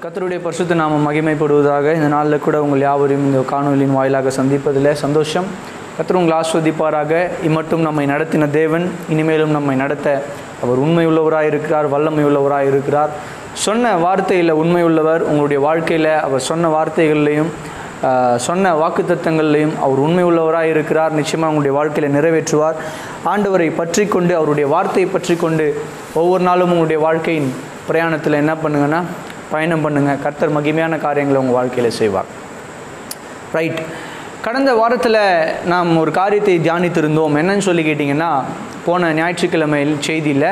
கர்த்தருடைய பரிசுத்த நாமம் மகிமைப்படுவதாக இந்த நாளில் கூட உங்கள் யாவரையும் இந்த காணொலியின் வாயிலாக சந்திப்பதில் சந்தோஷம் கர்த்தர் உங்களை ஆஸ்வதிப்பாராக இம்மட்டும் நம்மை நடத்தின தேவன் இனிமேலும் நம்மை நடத்த அவர் உண்மை உள்ளவராக இருக்கிறார் வல்லமை உள்ளவராக இருக்கிறார் சொன்ன வார்த்தையில் உண்மை உள்ளவர் உங்களுடைய வாழ்க்கையில் அவர் சொன்ன வார்த்தைகள்லையும் ஆஹ், சொன்ன வாக்குத்தத்தங்கள்லையும் அவர் உண்மை உள்ளவராக இருக்கிறார் நிச்சயமாக உங்களுடைய வாழ்க்கையில் நிறைவேற்றுவார் ஆண்டவரை பற்றி கொண்டு அவருடைய வார்த்தையை பற்றி கொண்டு ஒவ்வொரு நாளும் உங்களுடைய வாழ்க்கையின் பிரயாணத்தில் என்ன பண்ணுங்கன்னா பயணம் பண்ணுங்கள் கர்த்தர் மகிமையான காரியங்களை உங்கள் வாழ்க்கையில் செய்வார் ரைட் கடந்த வாரத்தில் நாம் ஒரு காரியத்தை தியானித்திருந்தோம் என்னன்னு சொல்லி கேட்டிங்கன்னா போன ஞாயிற்றுக்கிழமையில் செய்தியில்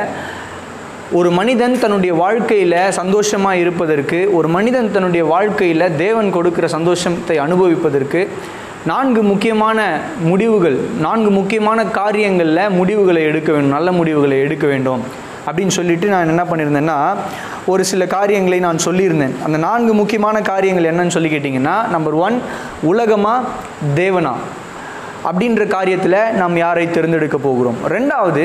ஒரு மனிதன் தன்னுடைய வாழ்க்கையில் சந்தோஷமாக இருப்பதற்கு ஒரு மனிதன் தன்னுடைய வாழ்க்கையில் தேவன் கொடுக்கிற சந்தோஷத்தை அனுபவிப்பதற்கு நான்கு முக்கியமான முடிவுகள் நான்கு முக்கியமான காரியங்களில் முடிவுகளை எடுக்க வேண்டும் நல்ல முடிவுகளை எடுக்க வேண்டும் அப்படின்னு சொல்லிட்டு நான் என்ன பண்ணியிருந்தேன்னா ஒரு சில காரியங்களை நான் சொல்லியிருந்தேன் அந்த நான்கு முக்கியமான காரியங்கள் என்னன்னு சொல்லி கேட்டிங்கன்னா நம்பர் ஒன் உலகமா தேவனா அப்படின்ற காரியத்தில் நாம் யாரை தேர்ந்தெடுக்க போகிறோம் ரெண்டாவது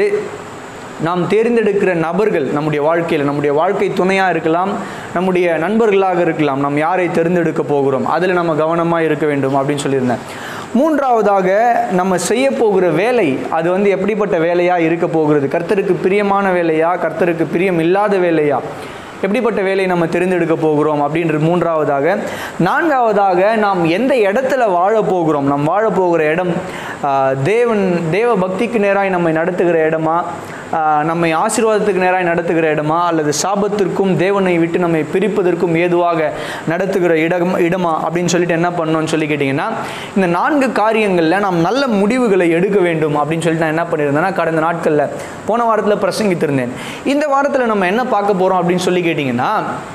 நாம் தேர்ந்தெடுக்கிற நபர்கள் நம்முடைய வாழ்க்கையில் நம்முடைய வாழ்க்கை துணையாக இருக்கலாம் நம்முடைய நண்பர்களாக இருக்கலாம் நாம் யாரை தேர்ந்தெடுக்க போகிறோம் அதில் நம்ம கவனமாக இருக்க வேண்டும் அப்படின்னு சொல்லியிருந்தேன் மூன்றாவதாக நம்ம செய்ய போகிற வேலை அது வந்து எப்படிப்பட்ட வேலையாக இருக்க போகிறது கர்த்தருக்கு பிரியமான வேலையா கர்த்தருக்கு பிரியம் இல்லாத வேலையா எப்படிப்பட்ட வேலையை நம்ம தெரிந்தெடுக்க போகிறோம் அப்படின்றது மூன்றாவதாக நான்காவதாக நாம் எந்த இடத்துல வாழ போகிறோம் நாம் வாழ போகிற இடம் ஆஹ், தேவன் தேவ பக்திக்கு நேராய் நம்மை நடத்துகிற இடமா ஆஹ், நம்மை ஆசீர்வாதத்துக்கு நேராய் நடத்துகிற இடமா அல்லது சாபத்திற்கும் தேவனை விட்டு நம்மை பிரிப்பதற்கும் ஏதுவாக நடத்துகிற இடம் இடமா அப்படின்னு சொல்லிட்டு என்ன பண்ணணும்னு சொல்லி கேட்டிங்கன்னா இந்த நான்கு காரியங்களில் நாம் நல்ல முடிவுகளை எடுக்க வேண்டும் அப்படின்னு சொல்லிட்டு நான் என்ன பண்ணியிருந்தேன்னா கடந்த நாட்களில் போன வாரத்தில் பிரசங்கித்திருந்தேன் இந்த வாரத்தில் நம்ம என்ன பார்க்க போகிறோம் அப்படின்னு சொல்லி கேட்டிங்கன்னா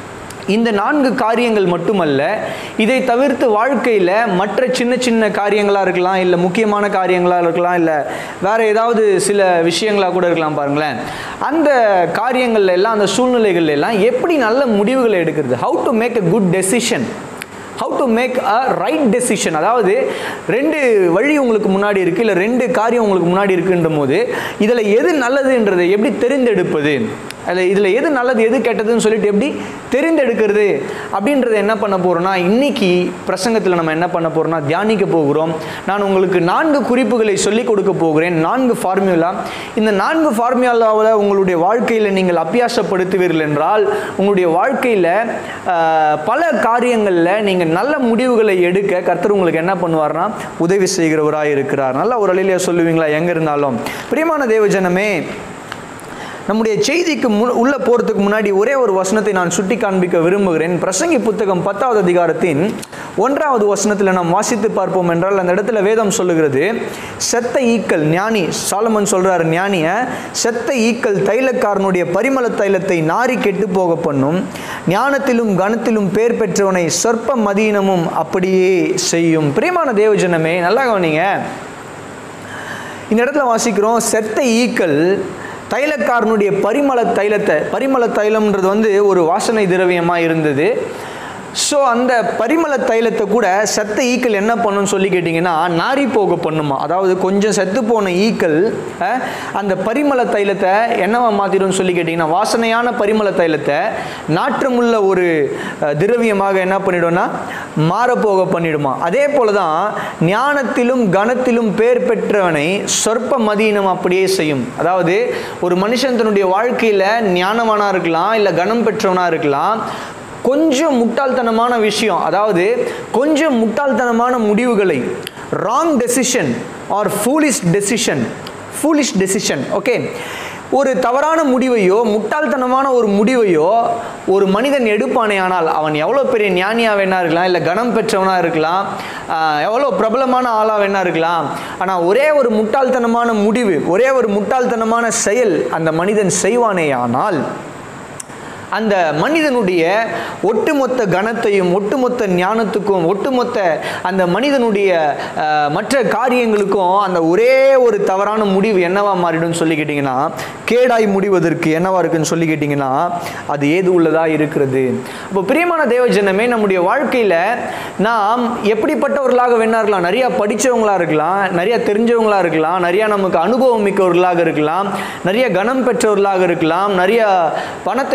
இந்த நான்கு காரியங்கள் மட்டுமல்ல இதை தவிர்த்து வாழ்க்கையில் மற்ற சின்ன சின்ன காரியங்களாக இருக்கலாம் இல்லை முக்கியமான காரியங்களாக இருக்கலாம் இல்லை வேறு ஏதாவது சில விஷயங்களாக கூட இருக்கலாம் பாருங்களேன் அந்த காரியங்கள்ல எல்லாம் அந்த சூழ்நிலைகள்ல எல்லாம் எப்படி நல்ல முடிவுகளை எடுக்கிறது how to make a good decision how to make a right decision அதாவது ரெண்டு வழி உங்களுக்கு முன்னாடி இருக்குது இல்லை ரெண்டு காரியம் உங்களுக்கு முன்னாடி இருக்குன்ற போது இதில் எது நல்லதுன்றதை எப்படி தெரிந்தெடுப்பது அதில் இதில் எது நல்லது எது கெட்டதுன்னு சொல்லிட்டு எப்படி தெரிந்தெடுக்கிறது அப்படின்றத என்ன பண்ண போகிறோம்னா இன்னைக்கு பிரசங்கத்தில் நம்ம என்ன பண்ண போகிறோம்னா தியானிக்க போகிறோம் நான் உங்களுக்கு நான்கு குறிப்புகளை சொல்லிக் கொடுக்க போகிறேன் நான்கு ஃபார்முலா இந்த நான்கு ஃபார்முலாவில் உங்களுடைய வாழ்க்கையில் நீங்கள் அபியாசப்படுத்துவீர்கள் என்றால் உங்களுடைய வாழ்க்கையில் பல காரியங்களில் நீங்கள் நல்ல முடிவுகளை எடுக்க கர்த்தர் உங்களுக்கு என்ன பண்ணுவார்னா உதவி செய்கிறவராக இருக்கிறார் நல்ல ஒரு அழிலையாக சொல்லுவீங்களா எங்கே இருந்தாலும் பிரியமான தேவஜனமே நம்முடைய செய்திக்கு மு உள்ள போகிறதுக்கு முன்னாடி ஒரே ஒரு வசனத்தை நான் சுட்டி காண்பிக்க விரும்புகிறேன் பிரசங்கி புத்தகம் பத்தாவது அதிகாரத்தின் ஒன்றாவது வசனத்தில் நாம் வாசித்து பார்ப்போம் என்றால் அந்த இடத்துல வேதம் சொல்லுகிறது செத்த ஈக்கள் ஞானி சாலமன் சொல்றாரு ஞானிய செத்த ஈக்கள் தைலக்காரனுடைய பரிமள தைலத்தை நாரி கெட்டு போக பண்ணும் ஞானத்திலும் கனத்திலும் பேர் பெற்றவனை சொற்ப மதீனமும் அப்படியே செய்யும் பிரியமான தேவஜனமே நல்லா கவனிங்க இந்த இடத்துல வாசிக்கிறோம் செத்த ஈக்கள் தைலக்காரனுடைய பரிமள தைலத்தை பரிமள தைலம்ன்றது வந்து ஒரு வாசனை திரவியமாக இருந்தது ஸோ அந்த பரிமள தைலத்தை கூட செத்த ஈக்கள் என்ன பண்ணுன்னு சொல்லி கேட்டிங்கன்னா நாரி போக பண்ணுமா அதாவது கொஞ்சம் செத்து போன ஈக்கள் அஹ், அந்த பரிமள தைலத்தை என்னவா மாற்றிடும்னு சொல்லி கேட்டிங்கன்னா வாசனையான பரிமள தைலத்தை நாற்றமுள்ள ஒரு அஹ், திரவியமாக என்ன பண்ணிடும்னா மாறப்போக பண்ணிடுமா அதே போல தான் ஞானத்திலும் கனத்திலும் பேர் பெற்றவனை சொற்ப மதியினம் அப்படியே செய்யும் அதாவது ஒரு மனுஷன் தன்னுடைய வாழ்க்கையில் ஞானவானாக இருக்கலாம் இல்லை கனம் பெற்றவனாக இருக்கலாம் கொஞ்சம் முட்டாள்தனமான விஷயம் அதாவது கொஞ்சம் முட்டாள்தனமான முடிவுகளை wrong decision or foolish decision foolish decision okay ஒரு தவறான முடிவையோ முட்டாள்தனமான ஒரு முடிவையோ ஒரு மனிதன் எடுப்பானே ஆனால் அவன் எவ்வளோ பெரிய ஞானியாக வேணா இருக்கலாம் இல்லை கனம் பெற்றவனாக இருக்கலாம் ஆஹ், எவ்வளோ பிரபலமான ஆளாக வேணா இருக்கலாம் ஆனால் ஒரே ஒரு முட்டாள்தனமான முடிவு ஒரே ஒரு முட்டாள்தனமான செயல் அந்த மனிதன் செய்வானே ஆனால் அந்த மனிதனுடைய ஒட்டுமொத்த கணத்தையும் ஒட்டுமொத்த ஞானத்துக்கும் ஒட்டுமொத்த அந்த மனிதனுடைய அஹ், மற்ற காரியங்களுக்கும் அந்த ஒரே ஒரு தவறான முடிவு என்னவா மாறிடும்னு சொல்லி கேட்டிங்கன்னா கேடாய் முடிவதற்கு என்னவா இருக்குன்னு சொல்லி கேட்டிங்கன்னா அது ஏது உள்ளதா இருக்கிறது அப்போ பிரியமான தேவஜனமே நம்முடைய வாழ்க்கையில் நாம் எப்படிப்பட்டவர்களாக வேணா இருக்கலாம் நிறைய படித்தவங்களா இருக்கலாம் நிறைய தெரிஞ்சவங்களா இருக்கலாம் நிறைய நமக்கு அனுபவம் மிக்கவர்களாக இருக்கலாம் நிறைய கனம் பெற்றவர்களாக இருக்கலாம் நிறைய பணத்தை சேர்த்து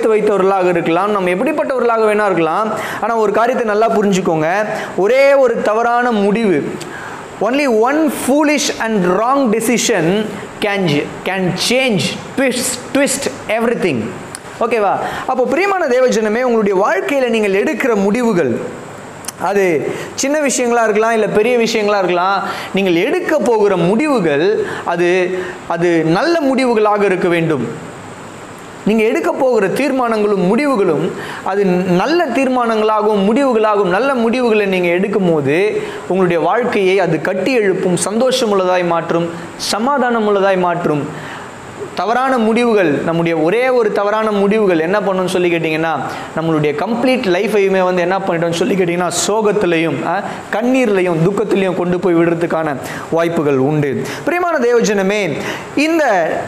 சேர்த்து வைத்தவர்களாக இருக்கலாம் நம்ம எப்படிப்பட்டவர்களாக வேணா இருக்கலாம் ஆனால் ஒரு காரியத்தை நல்லா புரிஞ்சுக்கோங்க ஒரே ஒரு தவறான முடிவு only one foolish and wrong decision can can change twist twist everything ஓகேவா அப்போ பிரியமான தேவஜனமே உங்களுடைய வாழ்க்கையில் நீங்கள் எடுக்கிற முடிவுகள் அது சின்ன விஷயங்களாக இருக்கலாம் இல்லை பெரிய விஷயங்களாக இருக்கலாம் நீங்கள் எடுக்க போகிற முடிவுகள் அது அது நல்ல முடிவுகளாக இருக்க வேண்டும் நீங்கள் எடுக்க போகிற தீர்மானங்களும் முடிவுகளும் அது நல்ல தீர்மானங்களாகவும் முடிவுகளாகவும் நல்ல முடிவுகளை நீங்கள் எடுக்கும் போது உங்களுடைய வாழ்க்கையை அது கட்டி எழுப்பும் சந்தோஷமுள்ளதாய் மாற்றும் சமாதானம் உள்ளதாய் மாற்றும் தவறான முடிவுகள் நம்முடைய ஒரே ஒரு தவறான முடிவுகள் என்ன பண்ணுன்னு சொல்லி கேட்டிங்கன்னா நம்மளுடைய கம்ப்ளீட் லைஃபையுமே வந்து என்ன பண்ணிட்டோம்னு சொல்லி கேட்டிங்கன்னா சோகத்திலையும் அஹ், கண்ணீர்லையும் துக்கத்திலையும் கொண்டு போய் விடுறதுக்கான வாய்ப்புகள் உண்டு பிரியமான தேவஜனமே இந்த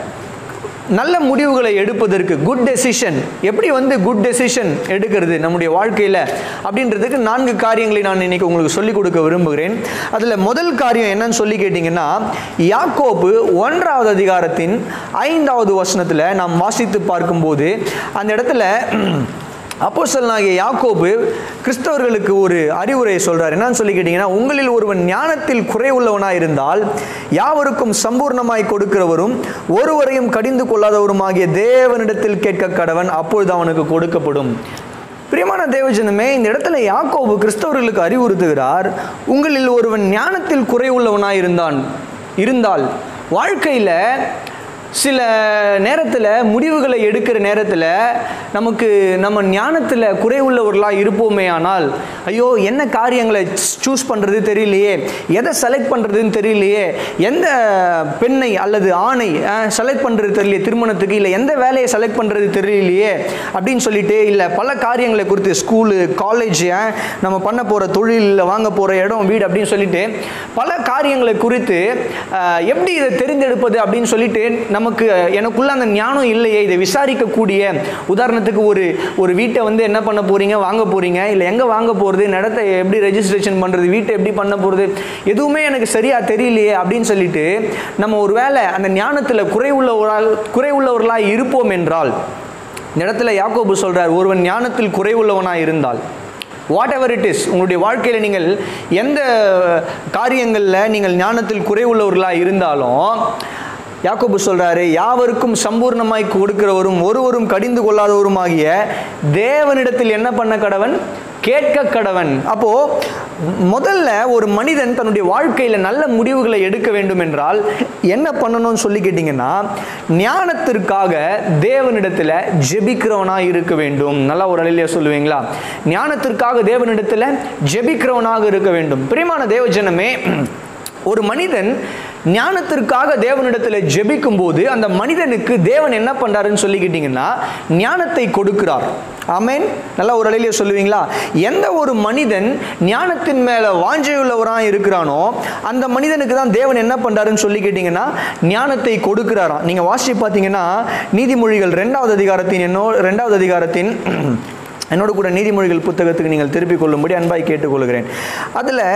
நல்ல முடிவுகளை எடுப்பதற்கு குட் டெசிஷன் எப்படி வந்து குட் டெசிஷன் எடுக்கிறது நம்முடைய வாழ்க்கையில் அப்படின்றதுக்கு நான்கு காரியங்களை நான் இன்னைக்கு உங்களுக்கு சொல்லிக் கொடுக்க விரும்புகிறேன் அதில் முதல் காரியம் என்னன்னு சொல்லி கேட்டிங்கன்னா யாக்கோப்பு ஒன்றாவது அதிகாரத்தின் ஐந்தாவது வசனத்தில் நாம் வாசித்து பார்க்கும்போது அந்த இடத்துல அப்போஸ்தலனாகிய யாக்கோபு கிறிஸ்தவர்களுக்கு ஒரு அறிவுரை சொல்றார் என்னன்னு சொல்லி கேட்டீங்கன்னா உங்களில் ஒருவன் ஞானத்தில் குறைவுள்ளவனாய் இருந்தால் யாவருக்கும் சம்பூர்ணமாய் கொடுக்கிறவரும் ஒருவரையும் கடிந்து கொள்ளாதவருமாகிய தேவனிடத்தில் கேட்க கடவன் அப்பொழுது அவனுக்கு கொடுக்கப்படும் பிரியமான தேவஜனமே இந்த இடத்துல யாக்கோபு கிறிஸ்தவர்களுக்கு அறிவுறுத்துகிறார் உங்களில் ஒருவன் ஞானத்தில் குறைவுள்ளவனாய் இருந்தான் இருந்தால் வாழ்க்கையில் சில நேரத்தில் முடிவுகளை எடுக்கிற நேரத்தில் நமக்கு நம்ம ஞானத்தில் குறைவுள்ளவர்களாக இருப்போமே ஆனால் ஐயோ என்ன காரியங்களை சூஸ் பண்ணுறது தெரியலையே எதை செலக்ட் பண்ணுறதுன்னு தெரியலையே எந்த பெண்ணை அல்லது ஆணை செலக்ட் பண்ணுறது தெரியலையே திருமணத்துக்கு இல்லை எந்த வேலையை செலக்ட் பண்ணுறது தெரியலையே அப்படின்னு சொல்லிட்டு இல்லை பல காரியங்களை குறித்து ஸ்கூலு காலேஜ் நம்ம பண்ண போகிற தொழிலில் வாங்க போகிற இடம் வீடு அப்படின்னு சொல்லிட்டு பல காரியங்களை குறித்து அஹ், எப்படி இதை தெரிந்தெடுப்பது அப்படின்னு சொல்லிட்டு நமக்கு எனக்குள்ள அந்த ஞானம் இல்லையே இதை விசாரிக்கக்கூடிய உதாரணத்துக்கு ஒரு ஒரு வீட்டை வந்து என்ன பண்ண போறீங்க வாங்க போறீங்க இல்லை எங்கே வாங்க போகிறது நடத்தை எப்படி ரெஜிஸ்ட்ரேஷன் பண்ணுறது வீட்டை எப்படி பண்ண போகிறது எதுவுமே எனக்கு சரியா தெரியலையே அப்படின்னு சொல்லிட்டு நம்ம ஒரு வேளை அந்த ஞானத்தில் குறைவுள்ளவரால் குறைவுள்ளவர்களாக இருப்போம் என்றால் இந்த இடத்துல யாக்கோபு சொல்றார் ஒருவன் ஞானத்தில் குறைவுள்ளவனாக இருந்தால் வாட் எவர் இட் இஸ் உங்களுடைய வாழ்க்கையில் நீங்கள் எந்த காரியங்களில் நீங்கள் ஞானத்தில் குறைவுள்ளவர்களாக இருந்தாலும் யாக்கோபு சொல்றாரு யாவருக்கும் சம்பூர்ணமாய் கொடுக்கிறவரும் ஒருவரும் கடிந்து கொள்ளாதவருமாகிய தேவனிடத்தில் என்ன பண்ண கடவன் கேட்க கடவன் அப்போ முதல்ல ஒரு மனிதன் தன்னுடைய வாழ்க்கையில நல்ல முடிவுகளை எடுக்க வேண்டும் என்றால் என்ன பண்ணணும்னு சொல்லி கேட்டிங்கன்னா ஞானத்திற்காக தேவனிடத்துல ஜெபிக்கிறவனா இருக்க வேண்டும் நல்லா ஒரு அலையில சொல்லுவீங்களா ஞானத்திற்காக தேவனிடத்துல ஜெபிக்கிறவனாக இருக்க வேண்டும் பிரியமான தேவஜனமே ஒரு மனிதன் ஞானத்திற்காக தேவனிடத்தில் ஜெபிக்கும் போது அந்த மனிதனுக்கு தேவன் என்ன பண்றாருன்னு சொல்லிக்கிட்டீங்கன்னா ஞானத்தை கொடுக்கிறார் ஆமென் நல்லா ஒரு அலையிலே சொல்லுவீங்களா எந்த ஒரு மனிதன் ஞானத்தின் மேல வாஞ்சையுள்ளவராக இருக்கிறானோ அந்த மனிதனுக்கு தான் தேவன் என்ன பண்றாருன்னு சொல்லி கேட்டீங்கன்னா ஞானத்தை கொடுக்கிறாராம் நீங்க வாசிச்சு பார்த்தீங்கன்னா நீதிமொழிகள் ரெண்டாவது அதிகாரத்தின் என்னோ ரெண்டாவது அதிகாரத்தின் என்னோட கூட நீதிமொழிகள் புத்தகத்துக்கு நீங்கள் திருப்பிக் கொள்ளும்படி அன்பாய் கேட்டுக்கொள்கிறேன் அதில்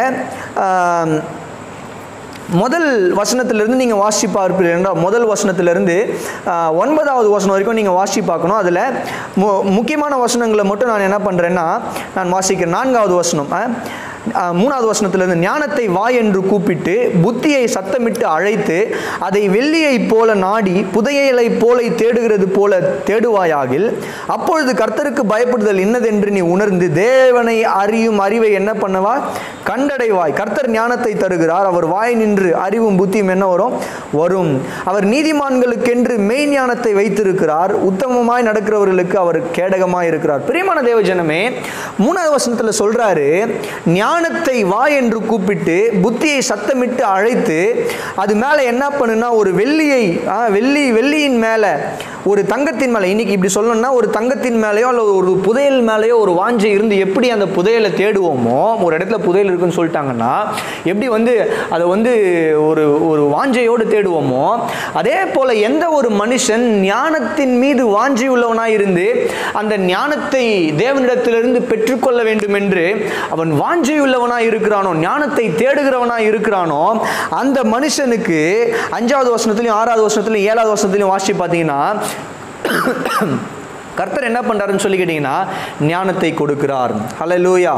முதல் வசனத்திலிருந்து நீங்கள் வாசி பார்ப்பீர்கள் என்றால் முதல் வசனத்திலிருந்து ஆஹ், ஒன்பதாவது வசனம் வரைக்கும் நீங்கள் வாசி பார்க்கணும் அதில் மு முக்கியமான வசனங்களை மட்டும் நான் என்ன பண்ணுறேன்னா நான் வாசிக்கிறேன் நான்காவது வசனம் ஆஹ், ஆஹ், மூணாவது வசனத்திலிருந்து ஞானத்தை வா என்று கூப்பிட்டு புத்தியை சத்தமிட்டு அழைத்து அதை வெள்ளியைப் போல நாடி புதையலைப் போல தேடுகிறது போல தேடுவாயாகில் அப்பொழுது கர்த்தருக்கு பயப்படுதல் இன்னதென்று நீ உணர்ந்து தேவனை அறியும் அறிவை என்ன பண்ணவா கண்டடைவாய் கர்த்தர் ஞானத்தை தருகிறார் அவர் வாய் நின்று அறிவும் புத்தியும் என்ன வரும் வரும் அவர் நீதிமான்களுக்கென்று மெய் ஞானத்தை வைத்திருக்கிறார் உத்தமமாய் நடக்கிறவர்களுக்கு அவர் கேடகமாய் இருக்கிறார் பிரியமான தேவஜனமே மூணாவது வசனத்தில் சொல்றாரு ஞானத்தை வா என்று கூப்பிட்டு புத்தியை சத்தமிட்டு அழைத்து அது மேலே என்ன பண்ணுனா ஒரு வெள்ளியை ஆ, வெள்ளி வெள்ளியின் மேலே ஒரு தங்கத்தின் மேலே இன்னைக்கு இப்படி சொல்லணும்னா ஒரு தங்கத்தின் மேலேயோ அல்லது ஒரு புதையல் மேலேயோ ஒரு வாஞ்சை இருந்து எப்படி அந்த புதையலை தேடுவோமோ ஒரு இடத்துல புதையல் இருக்குன்னு சொல்லிட்டாங்கன்னா எப்படி வந்து அதை வந்து ஒரு ஒரு வாஞ்சையோடு தேடுவோமோ அதே போல எந்த ஒரு மனுஷன் ஞானத்தின் மீது வாஞ்சை உள்ளவனாய் இருந்து அந்த ஞானத்தை தேவனிடத்திலிருந்து பெற்றுக்கொள்ள வேண்டும் என்று அவன் வாஞ்சை உள்ளவனாய் இருக்கிறானோ ஞானத்தை தேடுகிறவனாய் இருக்கிறானோ அந்த மனுஷனுக்கு அஞ்சாவது வசனத்திலையும் ஆறாவது வசனத்திலையும் ஏழாவது வசனத்திலையும் வாசி பார்த்தீங்கன்னா கர்த்தர் என்ன பண்ணுறாருன்னு சொல்லி கேட்டிங்கன்னா ஞானத்தை கொடுக்கிறார் ஹalleluya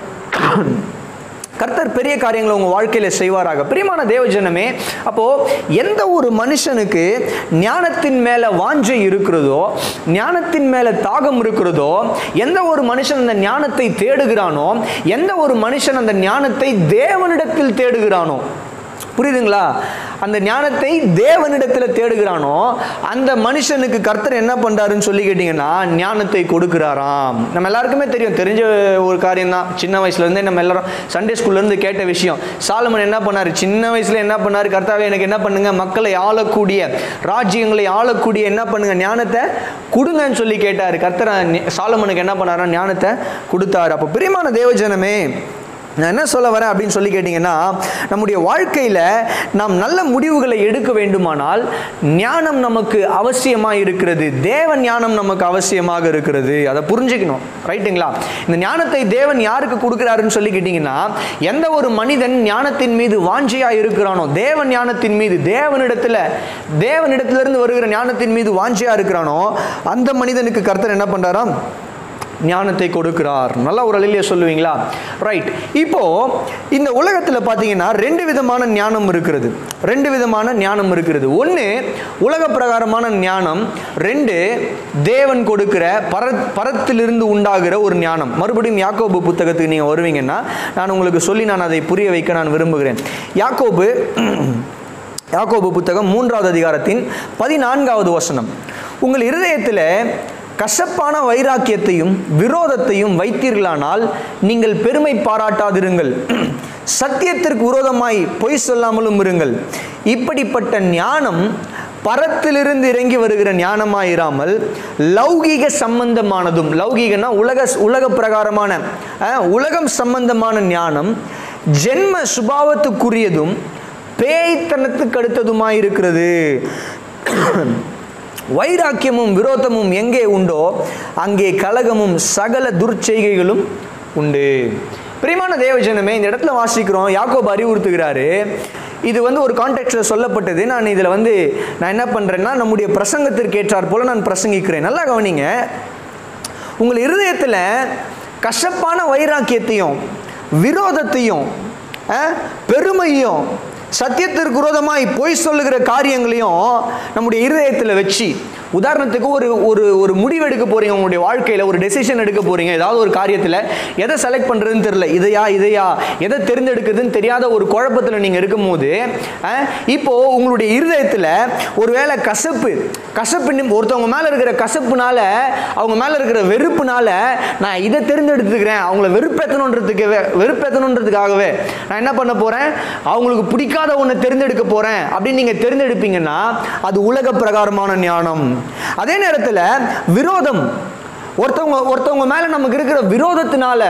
கர்த்தர் பெரிய காரியங்களை உங்கள் வாழ்க்கையில் செய்வாராக பிரியமான தேவஜனமே அப்போது எந்த ஒரு மனுஷனுக்கு ஞானத்தின் மேலே வாஞ்சை இருக்கிறதோ ஞானத்தின் மேலே தாகம் இருக்கிறதோ எந்த ஒரு மனுஷன் அந்த ஞானத்தை தேடுகிறானோ எந்த ஒரு மனுஷன் அந்த ஞானத்தை தேவனிடத்தில் தேடுகிறானோ புரியுதுங்களா அந்த ஞானத்தை தேவனிடத்தில் தேடுகிறானோ அந்த மனுஷனுக்கு கர்த்தர் என்ன பண்றாருன்னு சொல்லி கேட்டிங்கன்னா ஞானத்தை கொடுக்கிறாராம் நம்ம எல்லாருக்குமே தெரியும் தெரிஞ்ச ஒரு காரியம் தான் சின்ன வயசுலேருந்தே நம்ம எல்லாரும் சண்டே ஸ்கூல்லேருந்து கேட்ட விஷயம் சாலமன் என்ன பண்ணார் சின்ன வயசில் என்ன பண்ணார் கர்த்தாவே எனக்கு என்ன பண்ணுங்க மக்களை ஆளக்கூடிய ராஜ்யங்களை ஆளக்கூடிய என்ன பண்ணுங்க ஞானத்தை கொடுங்கன்னு சொல்லி கேட்டார் கர்த்தர் சாலமனுக்கு என்ன பண்ணாரா ஞானத்தை கொடுத்தாரு அப்போ பிரியமான தேவஜனமே நான் என்ன சொல்ல வரேன் அப்படின்னு சொல்லி கேட்டிங்கன்னா நம்முடைய வாழ்க்கையில் நாம் நல்ல முடிவுகளை எடுக்க வேண்டுமானால் ஞானம் நமக்கு அவசியமாக இருக்கிறது தேவ ஞானம் நமக்கு அவசியமாக இருக்கிறது அதை புரிஞ்சுக்கணும் ரைட்டுங்களா இந்த ஞானத்தை தேவன் யாருக்கு கொடுக்குறாருன்னு சொல்லி கேட்டிங்கன்னா எந்த ஒரு மனிதன் ஞானத்தின் மீது வாஞ்சியாக இருக்கிறானோ தேவ ஞானத்தின் மீது தேவனிடத்தில் தேவனிடத்திலிருந்து வருகிற ஞானத்தின் மீது வாஞ்சியாக இருக்கிறானோ அந்த மனிதனுக்கு கர்த்தர் என்ன பண்ணுறாராம் ஞானத்தை கொடுக்கிறார் நல்லா ஒரு அழிலிய சொல்லுவீங்களா ரைட் இப்போ இந்த உலகத்தில் பார்த்தீங்கன்னா ரெண்டு விதமான ஞானம் இருக்கிறது ரெண்டு விதமான ஞானம் இருக்கிறது ஒன்று உலக பிரகாரமான ஞானம் ரெண்டு தேவன் கொடுக்கிற பர பரத்திலிருந்து உண்டாகிற ஒரு ஞானம் மறுபடியும் யாக்கோபு புத்தகத்துக்கு நீங்கள் வருவீங்கன்னா நான் உங்களுக்கு சொல்லி நான் அதை புரிய வைக்க நான் விரும்புகிறேன் யாக்கோபு யாக்கோபு புத்தகம் மூன்றாவது அதிகாரத்தின் பதினான்காவது வசனம் உங்கள் இருதயத்தில் கசப்பான வைராக்கியத்தையும் விரோதத்தையும் வைத்தீர்களானால் நீங்கள் பெருமை பாராட்டாதிருங்கள் சத்தியத்திற்கு விரோதமாய் பொய் சொல்லாமலும் இருங்கள் இப்படிப்பட்ட ஞானம் பரத்திலிருந்து இறங்கி வருகிற ஞானமாயிராமல் லௌகீக சம்பந்தமானதும் லௌகீகனா உலக உலக பிரகாரமான அஹ், உலகம் சம்பந்தமான ஞானம் ஜென்ம சுபாவத்துக்குரியதும் பேய்த்தனத்துக்கு அடுத்ததுமாயிருக்கிறது வைராக்கியமும் விரோதமும் எங்கே உண்டோ அங்கே கலகமும் சகல துர்ச்செய்கைகளும் உண்டு பிரியமான தேவஜனமே இந்த இடத்துல வாசிக்கிறோம் யாக்கோப் அறிவுறுத்துகிறாரு இது வந்து ஒரு கான்டெக்ட்ல சொல்லப்பட்டது நான் இதில் வந்து நான் என்ன பண்ணுறேன்னா நம்முடைய பிரசங்கத்திற்கு ஏற்றாற் போல நான் பிரசங்கிக்கிறேன் நல்லா கவனிங்க உங்கள் இருதயத்தில் கசப்பான வைராக்கியத்தையும் விரோதத்தையும் அஹ், பெருமையும் சத்தியத்திற்கு விரோதமாய் பொய் சொல்லுகிற காரியங்களையும் நம்முடைய இருதயத்தில் வச்சு உதாரணத்துக்கு ஒரு ஒரு ஒரு முடிவு எடுக்க போறீங்க உங்களுடைய வாழ்க்கையில் ஒரு டெசிஷன் எடுக்க போறீங்க ஏதாவது ஒரு காரியத்தில் எதை செலக்ட் பண்ணுறதுன்னு தெரியல இதையா இதையா எதை தேர்ந்தெடுக்குதுன்னு தெரியாத ஒரு குழப்பத்தில் நீங்கள் இருக்கும்போது அஹ், இப்போ உங்களுடைய இருதயத்தில் ஒருவேளை கசப்பு கசப்பு நிம்- ஒருத்தவங்க மேலே இருக்கிற கசப்புனால அவங்க மேலே இருக்கிற வெறுப்புனால நான் இதை தேர்ந்தெடுத்துக்கிறேன் அவங்கள வெறுப்பேற்றணுன்றதுக்கு வெறுப்பேற்றணுன்றதுக்காகவே நான் என்ன பண்ண போகிறேன் அவங்களுக்கு பிடிக்காத ஒன்று தேர்ந்தெடுக்க போகிறேன் அப்படின்னு நீங்கள் தேர்ந்தெடுப்பீங்கன்னா அது உலக பிரகாரமான ஞானம் அதே நேரத்தில் விரோதம் ஒருத்தவங்க ஒருத்தவங்க மேலே நமக்கு இருக்கிற விரோதத்தினால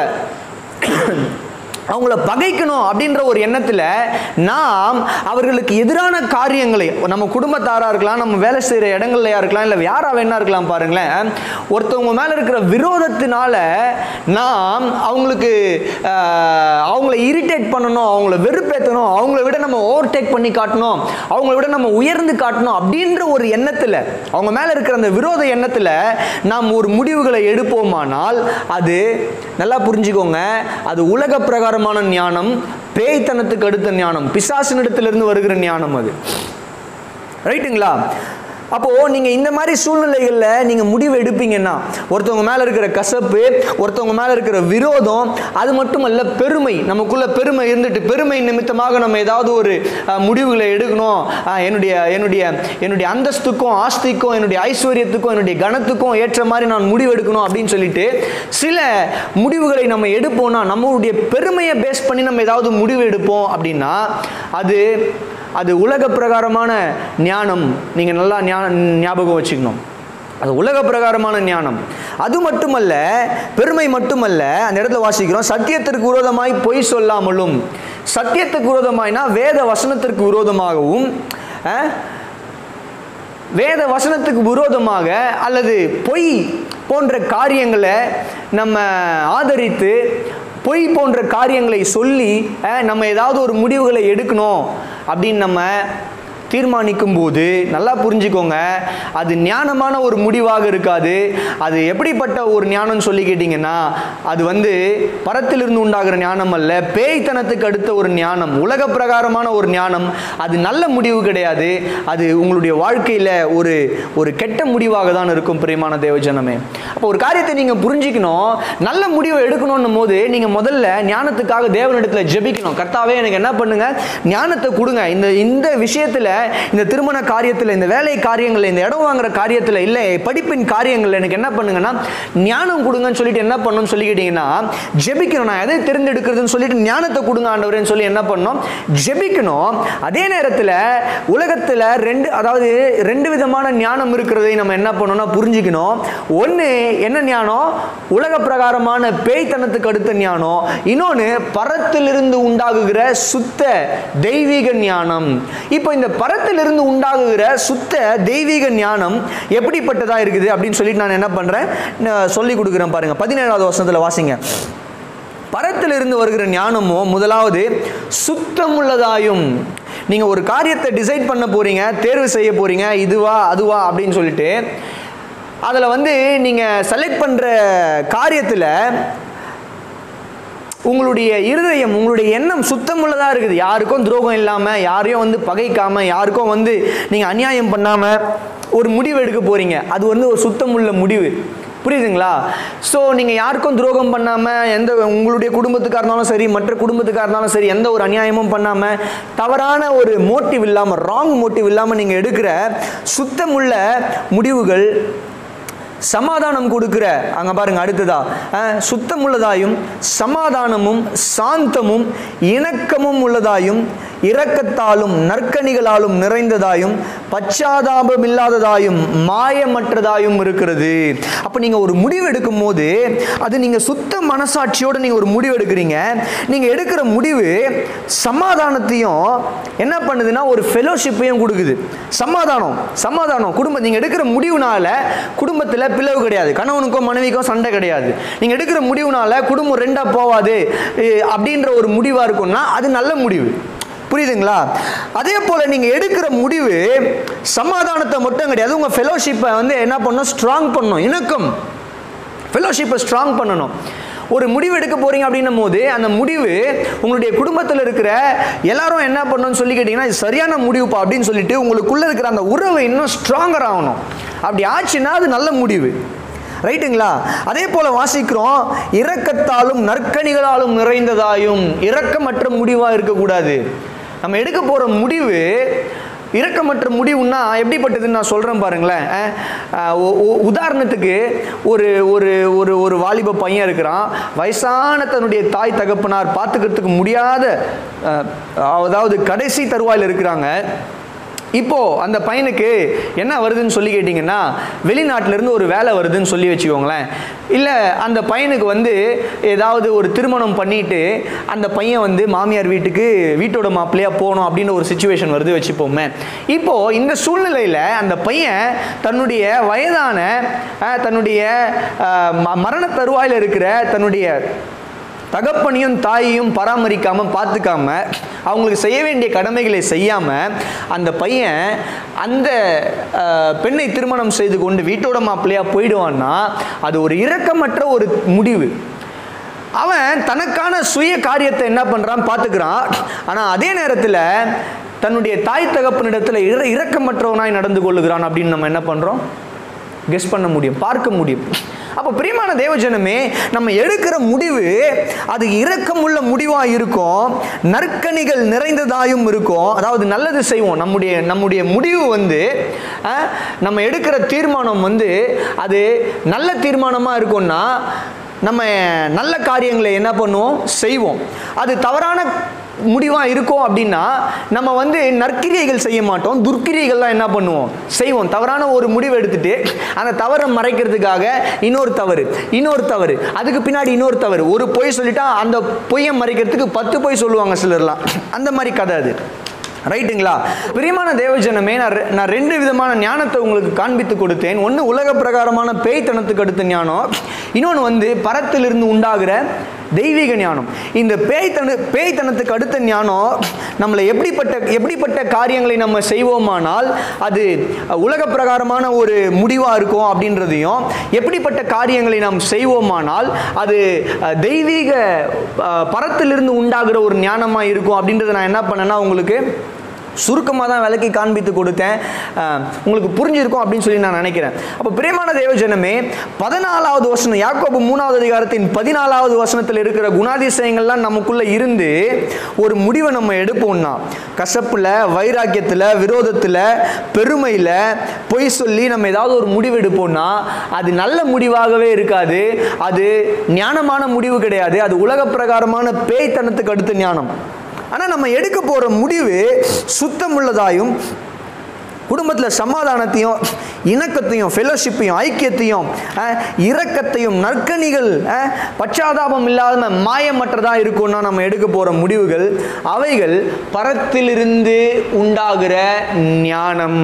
அவங்கள பகைக்கணும் அப்படின்ற ஒரு எண்ணத்தில் நாம் அவர்களுக்கு எதிரான காரியங்களை நம்ம குடும்பத்தாராக இருக்கலாம் நம்ம வேலை செய்கிற இடங்கள்லையா இருக்கலாம் இல்லை யாரா வேணா இருக்கலாம் பாருங்களேன் ஒருத்தவங்க மேலே இருக்கிற விரோதத்தினால நாம் அவங்களுக்கு ஆஹ், அவங்கள இரிட்டேட் பண்ணணும் அவங்கள வெறுப்பேற்றணும் அவங்கள விட நம்ம ஓவர்டேக் பண்ணி காட்டணும் அவங்கள விட நம்ம உயர்ந்து காட்டணும் அப்படின்ற ஒரு எண்ணத்தில் அவங்க மேலே இருக்கிற அந்த விரோத எண்ணத்தில் நாம் ஒரு முடிவுகளை எடுப்போமானால் அது நல்லா புரிஞ்சுக்கோங்க அது உலக பிரகாரமான ஞானம் பேய்த்தனத்துக்கு அடுத்த ஞானம் பிசாசினிடத்திலிருந்து வருகிற ஞானம் அது ரைட்டுங்களா அப்போ நீங்க இந்த மாதிரி சூழ்நிலைகளில் நீங்க முடிவு எடுப்பீங்கன்னா ஒருத்தவங்க மேல இருக்கிற கசப்பு ஒருத்தவங்க மேல இருக்கிற விரோதம் அது மட்டுமல்ல பெருமை நமக்குள்ள பெருமை இருந்துட்டு பெருமை நிமித்தமாக நம்ம ஏதாவது ஒரு அஹ், முடிவுகளை எடுக்கணும் அஹ், என்னுடைய என்னுடைய என்னுடைய அந்தஸ்துக்கும் ஆஸ்திக்கும் என்னுடைய ஐஸ்வர்யத்துக்கும் என்னுடைய கனத்துக்கும் ஏற்ற மாதிரி நான் முடிவு எடுக்கணும் அப்படின்னு சொல்லிட்டு சில முடிவுகளை நம்ம எடுப்போம்னா நம்மளுடைய பெருமையை பேஸ் பண்ணி நம்ம ஏதாவது முடிவு எடுப்போம் அப்படின்னா அது அது உலக பிரகாரமான ஞானம் நீங்கள் நல்லா ஞா- ஞாபகம் வச்சுக்கணும் அது உலக பிரகாரமான ஞானம் அது மட்டுமல்ல பெருமை மட்டுமல்ல அந்த இடத்துல வாசிக்கிறோம் சத்தியத்திற்கு விரோதமாய் பொய் சொல்லாமலும் சத்தியத்துக்கு விரோதமாய்னா வேத வசனத்திற்கு விரோதமாகவும் அஹ், வேத வசனத்துக்கு விரோதமாக அல்லது பொய் போன்ற காரியங்களை நம்ம ஆதரித்து பொய் போன்ற காரியங்களை சொல்லி அஹ், நம்ம ஏதாவது ஒரு முடிவுகளை எடுக்கணும் அப்படின்னு நம்ம தீர்மானிக்கும் போது நல்லா புரிஞ்சுக்கோங்க அது ஞானமான ஒரு முடிவாக இருக்காது அது எப்படிப்பட்ட ஒரு ஞானம்னு சொல்லி கேட்டிங்கன்னா அது வந்து பரத்திலிருந்து உண்டாகிற ஞானம் அல்ல பேய்த்தனத்துக்கு அடுத்த ஒரு ஞானம் உலக பிரகாரமான ஒரு ஞானம் அது நல்ல முடிவு கிடையாது அது உங்களுடைய வாழ்க்கையில் ஒரு ஒரு கெட்ட முடிவாக தான் இருக்கும் பிரியமான தேவஜனமே அப்போ ஒரு காரியத்தை நீங்கள் புரிஞ்சுக்கணும் நல்ல முடிவை எடுக்கணும்னும் போது நீங்கள் முதல்ல ஞானத்துக்காக தேவனிடத்தில் ஜெபிக்கணும் கர்த்தாவே எனக்கு என்ன பண்ணுங்க ஞானத்தை கொடுங்க இந்த இந்த விஷயத்தில் இந்த திருமண காரியத்தில் இந்த வேலை காரியங்களில் இந்த இடம் வாங்குற காரியத்தில் இல்லை படிப்பின் காரியங்களில் எனக்கு என்ன பண்ணுங்கன்னா ஞானம் கொடுங்கன்னு சொல்லிட்டு என்ன பண்ணணும்னு சொல்லி கேட்டிங்கன்னா ஜெபிக்கணும் நான் எதை தேர்ந்தெடுக்கிறதுன்னு சொல்லிட்டு ஞானத்தை கொடுங்க ஆண்டவரேன்னு சொல்லி என்ன பண்ணணும் ஜெபிக்கணும் அதே நேரத்தில் உலகத்தில் ரெண்டு அதாவது ரெண்டு விதமான ஞானம் இருக்கிறதை நம்ம என்ன பண்ணணும்னா புரிஞ்சுக்கணும் ஒன்று என்ன ஞானம் உலக பிரகாரமான பேய்த்தனத்துக்கு அடுத்த ஞானம் இன்னொன்று பரத்திலிருந்து உண்டாகுகிற சுத்த தெய்வீக ஞானம் இப்போ இந்த பரத்திலிருந்து உண்டாகுகிற சுத்த தெய்வீக ஞானம் எப்படிப்பட்டதா இருக்குது அப்படின்னு சொல்லிட்டு நான் என்ன பண்றேன் நான் சொல்லி கொடுக்குறேன் பாருங்க பதினேழாவது வருஷத்துல வாசிங்க பரத்திலிருந்து வருகிற ஞானமோ முதலாவது சுத்தமுள்ளதாயும் நீங்க ஒரு காரியத்தை டிசைட் பண்ண போறீங்க தேர்வு செய்ய போறீங்க இதுவா அதுவா அப்படின்னு சொல்லிட்டு அதில் வந்து நீங்கள் செலக்ட் பண்ணுற காரியத்தில் உங்களுடைய இருதயம் உங்களுடைய எண்ணம் சுத்தமுள்ளதாக இருக்குது யாருக்கும் துரோகம் இல்லாமல் யாரையும் வந்து பகைக்காமல் யாருக்கும் வந்து நீங்கள் அநியாயம் பண்ணாமல் ஒரு முடிவு எடுக்க போகிறீங்க அது வந்து ஒரு சுத்தமுள்ள முடிவு புரியுதுங்களா ஸோ நீங்கள் யாருக்கும் துரோகம் பண்ணாமல் எந்த உங்களுடைய குடும்பத்துக்காக இருந்தாலும் சரி மற்ற குடும்பத்துக்காக இருந்தாலும் சரி எந்த ஒரு அநியாயமும் பண்ணாமல் தவறான ஒரு மோட்டிவ் இல்லாமல் ராங் மோட்டிவ் இல்லாமல் நீங்கள் எடுக்கிற சுத்தமுள்ள முடிவுகள் சமாதானம் கொடுக்கிற அங்க பாருங்க அடுத்ததா அஹ், சுத்தமுள்ளதாயும் சமாதானமும் சாந்தமும் இணக்கமும் உள்ளதாயும் இரக்கத்தாலும் நற்கனிகளாலும் நிறைந்ததாயும் பச்சாதாபம் இல்லாததாயும் மாயமற்றதாயும் இருக்கிறது அப்ப நீங்க ஒரு முடிவு எடுக்கும் போது அது நீங்க சுத்த மனசாட்சியோட நீங்க ஒரு முடிவு எடுக்கிறீங்க நீங்க எடுக்கிற முடிவு சமாதானத்தையும் என்ன பண்ணுதுன்னா ஒரு ஃபெலோஷிப்பையும் கொடுக்குது சமாதானம் சமாதானம் குடும்பம் நீங்க எடுக்கிற முடிவுனால குடும்பத்தில் பிளவு கிடையாது கணவனுக்கும் மனைவிக்கும் சண்டை கிடையாது நீங்க எடுக்கிற முடிவுனால குடும்பம் ரெண்டா போவாது எ, அப்படின்ற ஒரு முடிவா இருக்கும்னா அது நல்ல முடிவு புரியுதுங்களா அதே போல நீங்க எடுக்கிற முடிவு சமாதானத்தை மட்டும் கிடையாது உங்க ஃபெலோஷிப்பை வந்து என்ன பண்ணணும் ஸ்ட்ராங் பண்ணணும் இணக்கம் ஃபெலோஷிப்பை ஸ்ட்ராங் பண்ணணும் ஒரு முடிவு எடுக்க போறீங்க அப்படின்னும் போது அந்த முடிவு உங்களுடைய குடும்பத்தில் இருக்கிற எல்லாரும் என்ன பண்ணணும்னு சொல்லி கேட்டிங்கன்னா இது சரியான முடிவுப்பா அப்படின்னு சொல்லிட்டு உங்களுக்குள்ள இருக்கிற அந்த உறவை இன்னும் ஸ்ட்ராங்கர் ஆகணும் அப்படி ஆச்சுன்னா அது நல்ல முடிவு ரைட்டுங்களா அதே போல வாசிக்கிறோம் இரக்கத்தாலும் நற்கனிகளாலும் நிறைந்ததாயும் இரக்கமற்ற முடிவாக இருக்கக்கூடாது நம்ம எடுக்க போற முடிவு இரக்கமற்ற முடிவுன்னா எப்படிப்பட்டதுன்னு நான் சொல்கிறேன் பாருங்களேன் அஹ், அஹ், உ- உ- உதாரணத்துக்கு ஒரு ஒரு ஒரு ஒரு வாலிப பையன் இருக்கிறான் வயசான தன்னுடைய தாய் தகப்பனார் பார்த்துக்கிறதுக்கு முடியாத அஹ், அதாவது கடைசி தருவாயில் இருக்கிறாங்க இப்போ அந்த பையனுக்கு என்ன வருதுன்னு சொல்லி கேட்டிங்கன்னா வெளிநாட்டுல இருந்து ஒரு வேலை வருதுன்னு சொல்லி வச்சுக்கோங்களேன் இல்லை அந்த பையனுக்கு வந்து ஏதாவது ஒரு திருமணம் பண்ணிட்டு அந்த பையன் வந்து மாமியார் வீட்டுக்கு வீட்டோட மாப்பிள்ளையா போகணும் அப்படின்னு ஒரு சுச்சுவேஷன் வருது வச்சுப்போமே இப்போ இந்த சூழ்நிலையில் அந்த பையன் தன்னுடைய வயதான அஹ், தன்னுடைய அஹ், ம- மரண தருவாயில் இருக்கிற தன்னுடைய தகப்பனையும் தாயையும் பராமரிக்காம பார்த்துக்காம அவங்களுக்கு செய்ய வேண்டிய கடமைகளை செய்யாம அந்த பையன் அந்த அஹ், பெண்ணை திருமணம் செய்து கொண்டு வீட்டோட மாப்பிள்ளையா போயிடுவான்னா அது ஒரு இரக்கமற்ற ஒரு முடிவு அவன் தனக்கான சுய காரியத்தை என்ன பண்றான் பார்த்துக்கிறான் ஆனா அதே நேரத்தில் தன்னுடைய தாய் தகப்பனிடத்தில் இர இரக்கமற்றவனாய் நடந்து கொள்ளுகிறான் அப்படின்னு நம்ம என்ன பண்றோம் கெஸ் பண்ண முடியும் பார்க்க முடியும் அப்போ பிரியமான தேவஜனமே நம்ம எடுக்கிற முடிவு அது இரக்கமுள்ள முடிவாக இருக்கும் நற்கனிகள் நிறைந்ததாயும் இருக்கும் அதாவது நல்லது செய்வோம் நம்முடைய நம்முடைய முடிவு வந்து அஹ், நம்ம எடுக்கிற தீர்மானம் வந்து அது நல்ல தீர்மானமாக இருக்கும்னா நம்ம நல்ல காரியங்களை என்ன பண்ணுவோம் செய்வோம் அது தவறான முடிவாக இருக்கும் அப்படின்னா நம்ம வந்து நற்கிரியைகள் செய்ய மாட்டோம் துர்க்கிரியைகள்லாம் என்ன பண்ணுவோம் செய்வோம் தவறான ஒரு முடிவு எடுத்துட்டு அந்த தவறை மறைக்கிறதுக்காக இன்னொரு தவறு இன்னொரு தவறு அதுக்கு பின்னாடி இன்னொரு தவறு ஒரு பொய் சொல்லிட்டா அந்த பொய்யை மறைக்கிறதுக்கு பத்து பொய் சொல்லுவாங்க சிலர்லாம் அந்த மாதிரி கதை அது ரைட்டுங்களா பிரியமான தேவஜனமே நான் ரெ- நான் ரெண்டு விதமான ஞானத்தை உங்களுக்கு காண்பித்து கொடுத்தேன் ஒன்று உலக பிரகாரமான பேய்த்தனத்துக்கு அடுத்த ஞானம் இன்னொன்று வந்து பரத்திலிருந்து உண்டாகிற தெய்வீக ஞானம் இந்த பேய்த்தன பேய்த்தனத்துக்கு அடுத்த ஞானம் நம்மளை எப்படிப்பட்ட எப்படிப்பட்ட காரியங்களை நம்ம செய்வோமானால் அது உலக பிரகாரமான ஒரு முடிவாக இருக்கும் அப்படின்றதையும் எப்படிப்பட்ட காரியங்களை நாம் செய்வோமானால் அது அஹ், தெய்வீக அஹ், பரத்திலிருந்து உண்டாகிற ஒரு ஞானமாக இருக்கும் அப்படின்றத நான் என்ன பண்ணேன்னா உங்களுக்கு சுருக்கமாக தான் விளக்கி காண்பித்து கொடுத்தேன் அஹ், உங்களுக்கு புரிஞ்சிருக்கும் அப்படின்னு சொல்லி நான் நினைக்கிறேன் அப்போ பிரியமான தேவஜனமே பதினாலாவது வசனம் யாக்கோபு மூணாவது அதிகாரத்தின் பதினாலாவது வசனத்தில் இருக்கிற குணாதிசயங்கள்லாம் நமக்குள்ள இருந்து ஒரு முடிவை நம்ம எடுப்போம்னா கசப்பில் வைராக்கியத்தில் விரோதத்தில் பெருமையில் பொய் சொல்லி நம்ம ஏதாவது ஒரு முடிவு எடுப்போம்னா அது நல்ல முடிவாகவே இருக்காது அது ஞானமான முடிவு கிடையாது அது உலக பிரகாரமான பேய்த்தனத்துக்கு அடுத்த ஞானம் ஆனால் நம்ம எடுக்க போகிற முடிவு சுத்தமுள்ளதாயும் குடும்பத்தில் சமாதானத்தையும் இணக்கத்தையும் ஃபெலோஷிப்பையும் ஐக்கியத்தையும் அஹ், இரக்கத்தையும் நற்கனிகள் அஹ், பச்சாதாபம் இல்லாத மாயமற்றதாக இருக்கும்னா நம்ம எடுக்க போகிற முடிவுகள் அவைகள் பரத்திலிருந்து உண்டாகிற ஞானம்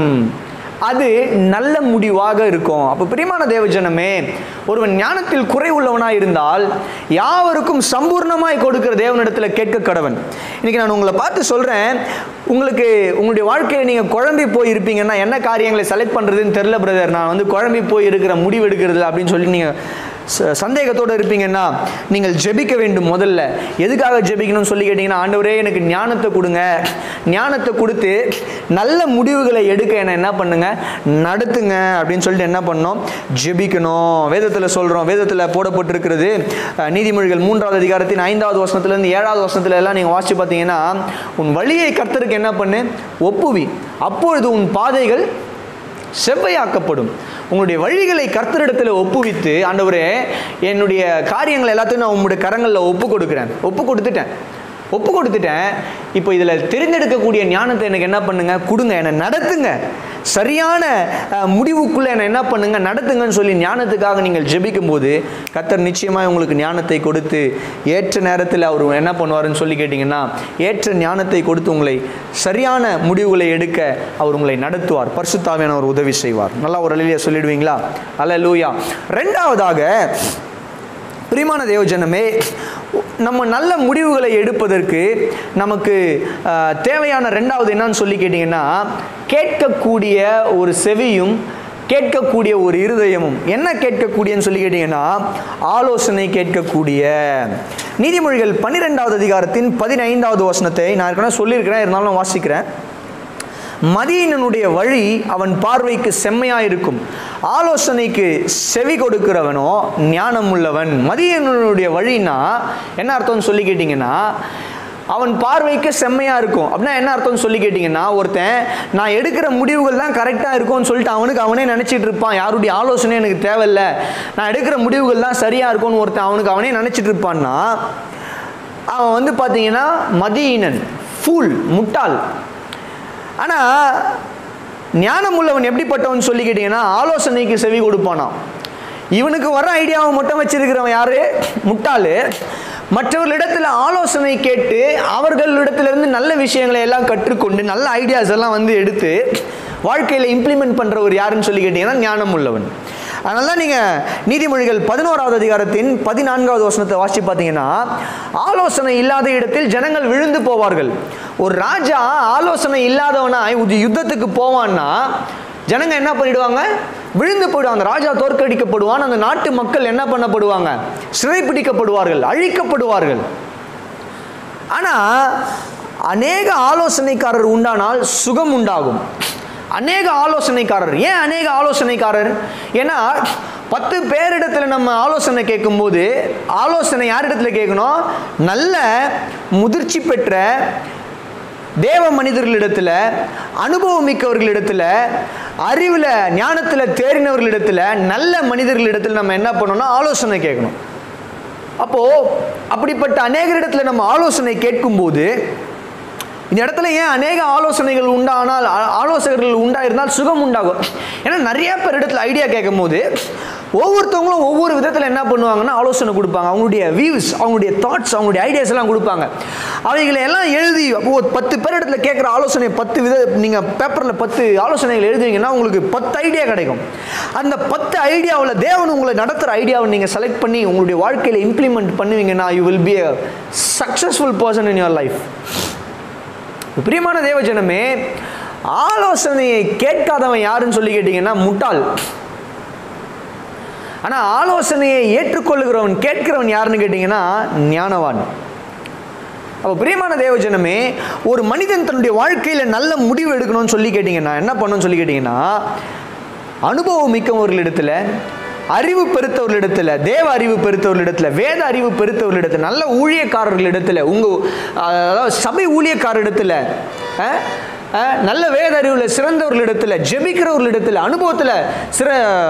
அது நல்ல முடிவாக இருக்கும் அப்போ பிரியமான தேவஜனமே ஒருவன் ஞானத்தில் குறை உள்ளவனாக இருந்தால் யாவருக்கும் சம்பூர்ணமாய் கொடுக்கிற தேவனிடத்தில் கேட்க கடவன் இன்னைக்கு நான் உங்களை பார்த்து சொல்கிறேன் உங்களுக்கு உங்களுடைய வாழ்க்கையை நீங்கள் குழம்பி போய் இருப்பீங்கன்னா என்ன காரியங்களை செலக்ட் பண்ணுறதுன்னு தெரில பிரதர் நான் வந்து குழம்பி போய் இருக்கிற முடிவு எடுக்கிறது அப்படின்னு சொல்லி நீங்கள் ச- சந்தேகத்தோடு இருப்பீங்கன்னா நீங்கள் ஜெபிக்க வேண்டும் முதல்ல எதுக்காக ஜெபிக்கணும்னு சொல்லி கேட்டிங்கன்னா ஆண்டவரே எனக்கு ஞானத்தை கொடுங்க ஞானத்தை கொடுத்து நல்ல முடிவுகளை எடுக்க என்ன என்ன பண்ணுங்க நடத்துங்க அப்படின்னு சொல்லிட்டு என்ன பண்ணோம் ஜெபிக்கணும் வேதத்தில் சொல்கிறோம் வேதத்தில் போடப்பட்டிருக்கிறது அஹ், நீதிமொழிகள் மூன்றாவது அதிகாரத்தின் ஐந்தாவது வசனத்துலேருந்து ஏழாவது வசனத்துல எல்லாம் நீங்கள் வாசிச்சு பார்த்தீங்கன்னா உன் வழியை கர்த்தருக்கு என்ன பண்ணு ஒப்புவி அப்பொழுது உன் பாதைகள் செவ்வையாக்கப்படும் உங்களுடைய வழிகளை கர்த்தரிடத்தில் ஒப்புவித்து ஆண்டவரே என்னுடைய காரியங்கள் எல்லாத்தையும் நான் உங்களுடைய கரங்களில் ஒப்பு கொடுக்குறேன் ஒப்பு கொடுத்துட்டேன் ஒப்பு கொடுத்துட்டேன் இப்போ இதில் தெரிந்தெடுக்கக்கூடிய ஞானத்தை எனக்கு என்ன பண்ணுங்க கொடுங்க என்னை நடத்துங்க சரியான அஹ், முடிவுக்குள்ள என்னை என்ன பண்ணுங்க நடத்துங்கன்னு சொல்லி ஞானத்துக்காக நீங்கள் ஜெபிக்கும் போது கர்த்தர் நிச்சயமாக உங்களுக்கு ஞானத்தை கொடுத்து ஏற்ற நேரத்தில் அவர் என்ன பண்ணுவாருன்னு சொல்லி கேட்டிங்கன்னா ஏற்ற ஞானத்தை கொடுத்து உங்களை சரியான முடிவுகளை எடுக்க அவர் உங்களை நடத்துவார் பரிசுத்தாவியான ஒரு உதவி செய்வார் நல்லா ஒரு அழிலியா சொல்லிடுவீங்களா அல்ல லூயா ரெண்டாவதாக பிரியமான தேவஜனமே நம்ம நல்ல முடிவுகளை எடுப்பதற்கு நமக்கு ஆஹ், தேவையான ரெண்டாவது என்னன்னு சொல்லி கேட்டிங்கன்னா கேட்கக்கூடிய ஒரு செவியும் கேட்கக்கூடிய ஒரு இருதயமும் என்ன கேட்கக்கூடியன்னு சொல்லி கேட்டிங்கன்னா ஆலோசனை கேட்கக்கூடிய நீதிமொழிகள் பன்னிரெண்டாவது அதிகாரத்தின் பதினைந்தாவது வசனத்தை நான் ஏற்கனவே சொல்லியிருக்கிறேன் இருந்தாலும் நான் வாசிக்கிறேன் மதியனுடைய வழி அவன் பார்வைக்கு செம்மையாக இருக்கும் ஆலோசனைக்கு செவி கொடுக்கிறவனோ ஞானம் உள்ளவன் மதியனுடைய வழினா என்ன அர்த்தம்னு சொல்லி கேட்டிங்கன்னா அவன் பார்வைக்கு செம்மையாக இருக்கும் அப்படின்னா என்ன அர்த்தம்னு சொல்லி கேட்டிங்கன்னா ஒருத்தன் நான் எடுக்கிற முடிவுகள் தான் கரெக்டாக இருக்கும்னு சொல்லிட்டு அவனுக்கு அவனே நினச்சிட்டு இருப்பான் யாருடைய ஆலோசனை எனக்கு தேவையில்ல நான் எடுக்கிற முடிவுகள் தான் சரியாக இருக்கும்னு ஒருத்தன் அவனுக்கு அவனே நினச்சிட்டு இருப்பான்னா அவன் வந்து பார்த்தீங்கன்னா மதியினன் ஃபூல் முட்டாள் ஆனால் ஞானம் உள்ளவன் எப்படிப்பட்டவன் சொல்லி கேட்டிங்கன்னா ஆலோசனைக்கு செவி கொடுப்பானாம் இவனுக்கு வர ஐடியாவை மட்டும் வச்சிருக்கிறவன் யாரு முட்டாளு மற்றவர்களிடத்தில் ஆலோசனை கேட்டு அவர்களிடத்திலிருந்து நல்ல விஷயங்களை எல்லாம் கற்றுக்கொண்டு நல்ல ஐடியாஸ் எல்லாம் வந்து எடுத்து வாழ்க்கையில் இம்ப்ளிமெண்ட் பண்ணுறவர் யாருன்னு சொல்லி கேட்டிங்கன்னா ஞானம் உள்ளவன் அதனால தான் நீங்கள் நீதிமொழிகள் பதினோராவது அதிகாரத்தின் பதினான்காவது வசனத்தை வாசி பார்த்தீங்கன்னா ஆலோசனை இல்லாத இடத்தில் ஜனங்கள் விழுந்து போவார்கள் ஒரு ராஜா ஆலோசனை இல்லாதவனாய் ஒரு யுத்தத்துக்கு போவான்னா ஜனங்க என்ன பண்ணிடுவாங்க விழுந்து போயிடுவாங்க அந்த ராஜா தோற்கடிக்கப்படுவான் அந்த நாட்டு மக்கள் என்ன பண்ணப்படுவாங்க சிறைப்பிடிக்கப்படுவார்கள் அழிக்கப்படுவார்கள் ஆனால் அநேக ஆலோசனைக்காரர் உண்டானால் சுகம் உண்டாகும் அநேக ஆலோசனைக்காரர் ஏன் அநேக ஆலோசனைக்காரர் ஏன்னா பத்து பேரிடத்துல நம்ம ஆலோசனை கேட்கும்போது ஆலோசனை யாரிடத்துல கேட்கணும் நல்ல முதிர்ச்சி பெற்ற தேவ மனிதர்களிடத்தில் அனுபவம் மிக்கவர்களிடத்தில் அறிவில் ஞானத்தில் தேறினவர்களிடத்தில் நல்ல மனிதர்களிடத்தில் நம்ம என்ன பண்ணணும்னா ஆலோசனை கேட்கணும் அப்போது அப்படிப்பட்ட அநேகரிடத்தில் நம்ம ஆலோசனை கேட்கும்போது இந்த இடத்துல ஏன் அநேக ஆலோசனைகள் உண்டானால் ஆ- ஆலோசகர்கள் உண்டாயிருந்தால் சுகம் உண்டாகும் ஏன்னா நிறைய பேர் இடத்துல ஐடியா கேட்கும் போது ஒவ்வொருத்தவங்களும் ஒவ்வொரு விதத்தில் என்ன பண்ணுவாங்கன்னா ஆலோசனை கொடுப்பாங்க அவங்களுடைய வியூஸ் அவங்களுடைய தாட்ஸ் அவங்களுடைய ஐடியாஸ் எல்லாம் கொடுப்பாங்க அவைகளை எல்லாம் எழுதி ஒரு பத்து பேர் இடத்துல கேட்குற ஆலோசனை பத்து வித நீங்கள் பேப்பரில் பத்து ஆலோசனைகள் எழுதுவீங்கன்னா உங்களுக்கு பத்து ஐடியா கிடைக்கும் அந்த பத்து ஐடியாவில் தேவன் உங்களை நடத்துகிற ஐடியாவை நீங்கள் செலக்ட் பண்ணி உங்களுடைய வாழ்க்கையில் இம்ப்ளிமெண்ட் பண்ணுவீங்கன்னா you will be a successful person in your life பிரியமான தேவஜனமே ஆலோசனையை கேட்காதவன் யாருன்னு சொல்லி கேட்டீங்கன்னா முட்டாள் ஆனால் ஆலோசனையை ஏற்றுக்கொள்ளுகிறவன் கேட்கிறவன் யாருன்னு கேட்டிங்கன்னா ஞானவான் அப்போ பிரியமான தேவஜனமே ஒரு மனிதன் தன்னுடைய வாழ்க்கையில் நல்ல முடிவு எடுக்கணும்னு சொல்லி கேட்டிங்கன்னா என்ன பண்ணணும்னு சொல்லி கேட்டிங்கன்னா அனுபவம் மிக்கவர்களிடத்தில் அறிவு பெருத்தவர்களிடத்தில் தேவ அறிவு பெருத்தவர்களிடத்தில் வேத அறிவு பெருத்தவர்களிடத்தில் நல்ல ஊழியக்காரர்களிடத்தில் உங்கள் அதாவது சபை ஊழியக்காரரிடத்தில் அஹ், அஹ், நல்ல வேத அறிவில் சிறந்தவர்களிடத்தில் ஜெபிக்கிறவர்களிடத்தில் அனுபவத்தில் சிற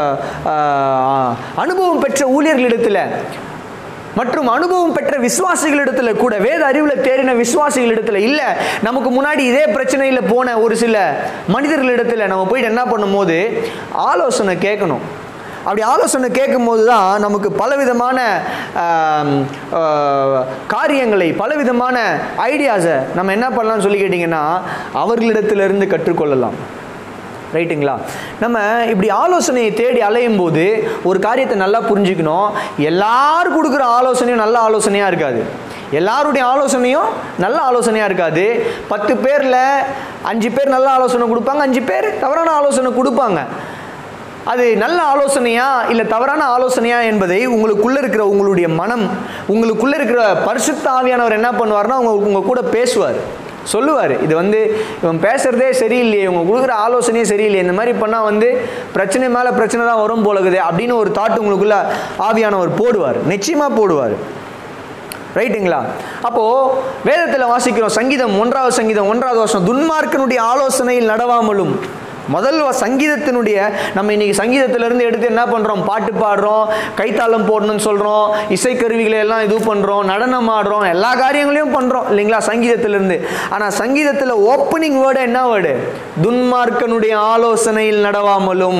அஹ், அனுபவம் பெற்ற ஊழியர்களிடத்தில் மற்றும் அனுபவம் பெற்ற விசுவாசிகளிடத்தில் கூட வேத அறிவில் தேறின விசுவாசிகளிடத்தில் இல்லை நமக்கு முன்னாடி இதே பிரச்சனையில் போன ஒரு சில மனிதர்களிடத்தில் நம்ம போயிட்டு என்ன பண்ணும்போது ஆலோசனை கேட்கணும் அப்படி ஆலோசனை கேட்கும்போது தான் நமக்கு பலவிதமான ஆம், ஆ, காரியங்களை பலவிதமான ஐடியாஸை நம்ம என்ன பண்ணலாம்னு சொல்லி கேட்டிங்கன்னா அவர்களிடத்திலிருந்து கற்றுக்கொள்ளலாம் ரைட்டுங்களா நம்ம இப்படி ஆலோசனையை தேடி அலையும் போது ஒரு காரியத்தை நல்லா புரிஞ்சுக்கணும் எல்லாரும் கொடுக்குற ஆலோசனையும் நல்ல ஆலோசனையாக இருக்காது எல்லாருடைய ஆலோசனையும் நல்ல ஆலோசனையாக இருக்காது பத்து பேரில் அஞ்சு பேர் நல்ல ஆலோசனை கொடுப்பாங்க அஞ்சு பேர் தவறான ஆலோசனை கொடுப்பாங்க அது நல்ல ஆலோசனையா இல்லை தவறான ஆலோசனையா என்பதை உங்களுக்குள்ள இருக்கிற உங்களுடைய மனம் உங்களுக்குள்ள இருக்கிற பரிசுத்த ஆவியானவர் என்ன பண்ணுவார்னா உங்க உங்க கூட பேசுவார் சொல்லுவார் இது வந்து இவன் பேசுறதே சரியில்லையே இவங்க கொடுக்குற ஆலோசனையே சரியில்லையே இந்த மாதிரி பண்ணால் வந்து பிரச்சனை மேலே பிரச்சனை தான் வரும் போலகுது அப்படின்னு ஒரு தாட் உங்களுக்குள்ள ஆவியானவர் போடுவார் நிச்சயமாக போடுவார் ரைட்டுங்களா அப்போ வேதத்தில் வாசிக்கிறோம் சங்கீதம் ஒன்றாவது சங்கீதம் ஒன்றாவது வருஷம் துன்மார்க்கனுடைய ஆலோசனையில் நடவாமலும் முதல் வ- சங்கீதத்தினுடைய நம்ம இன்னைக்கு சங்கீதத்திலிருந்து எடுத்து என்ன பண்ணுறோம் பாட்டு பாடுறோம் கைத்தாளம் போடணும்னு சொல்கிறோம் இசைக்கருவிகளை எல்லாம் இது பண்ணுறோம் நடனம் ஆடுறோம் எல்லா காரியங்களையும் பண்ணுறோம் இல்லைங்களா சங்கீதத்திலிருந்து ஆனால் சங்கீதத்தில் ஓப்பனிங் வேர்டு என்ன வேர்டு துன்மார்க்கனுடைய ஆலோசனையில் நடவாமலும்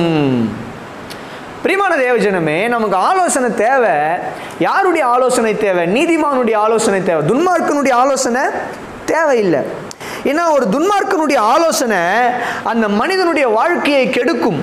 பிரியமான தேவஜனமே நமக்கு ஆலோசனை தேவை யாருடைய ஆலோசனை தேவை நீதிமானுடைய ஆலோசனை தேவை துன்மார்க்கனுடைய ஆலோசனை தேவையில்லை ஏன்னா ஒரு துன்மார்க்கனுடைய ஆலோசனை அந்த மனிதனுடைய வாழ்க்கையை கெடுக்கும்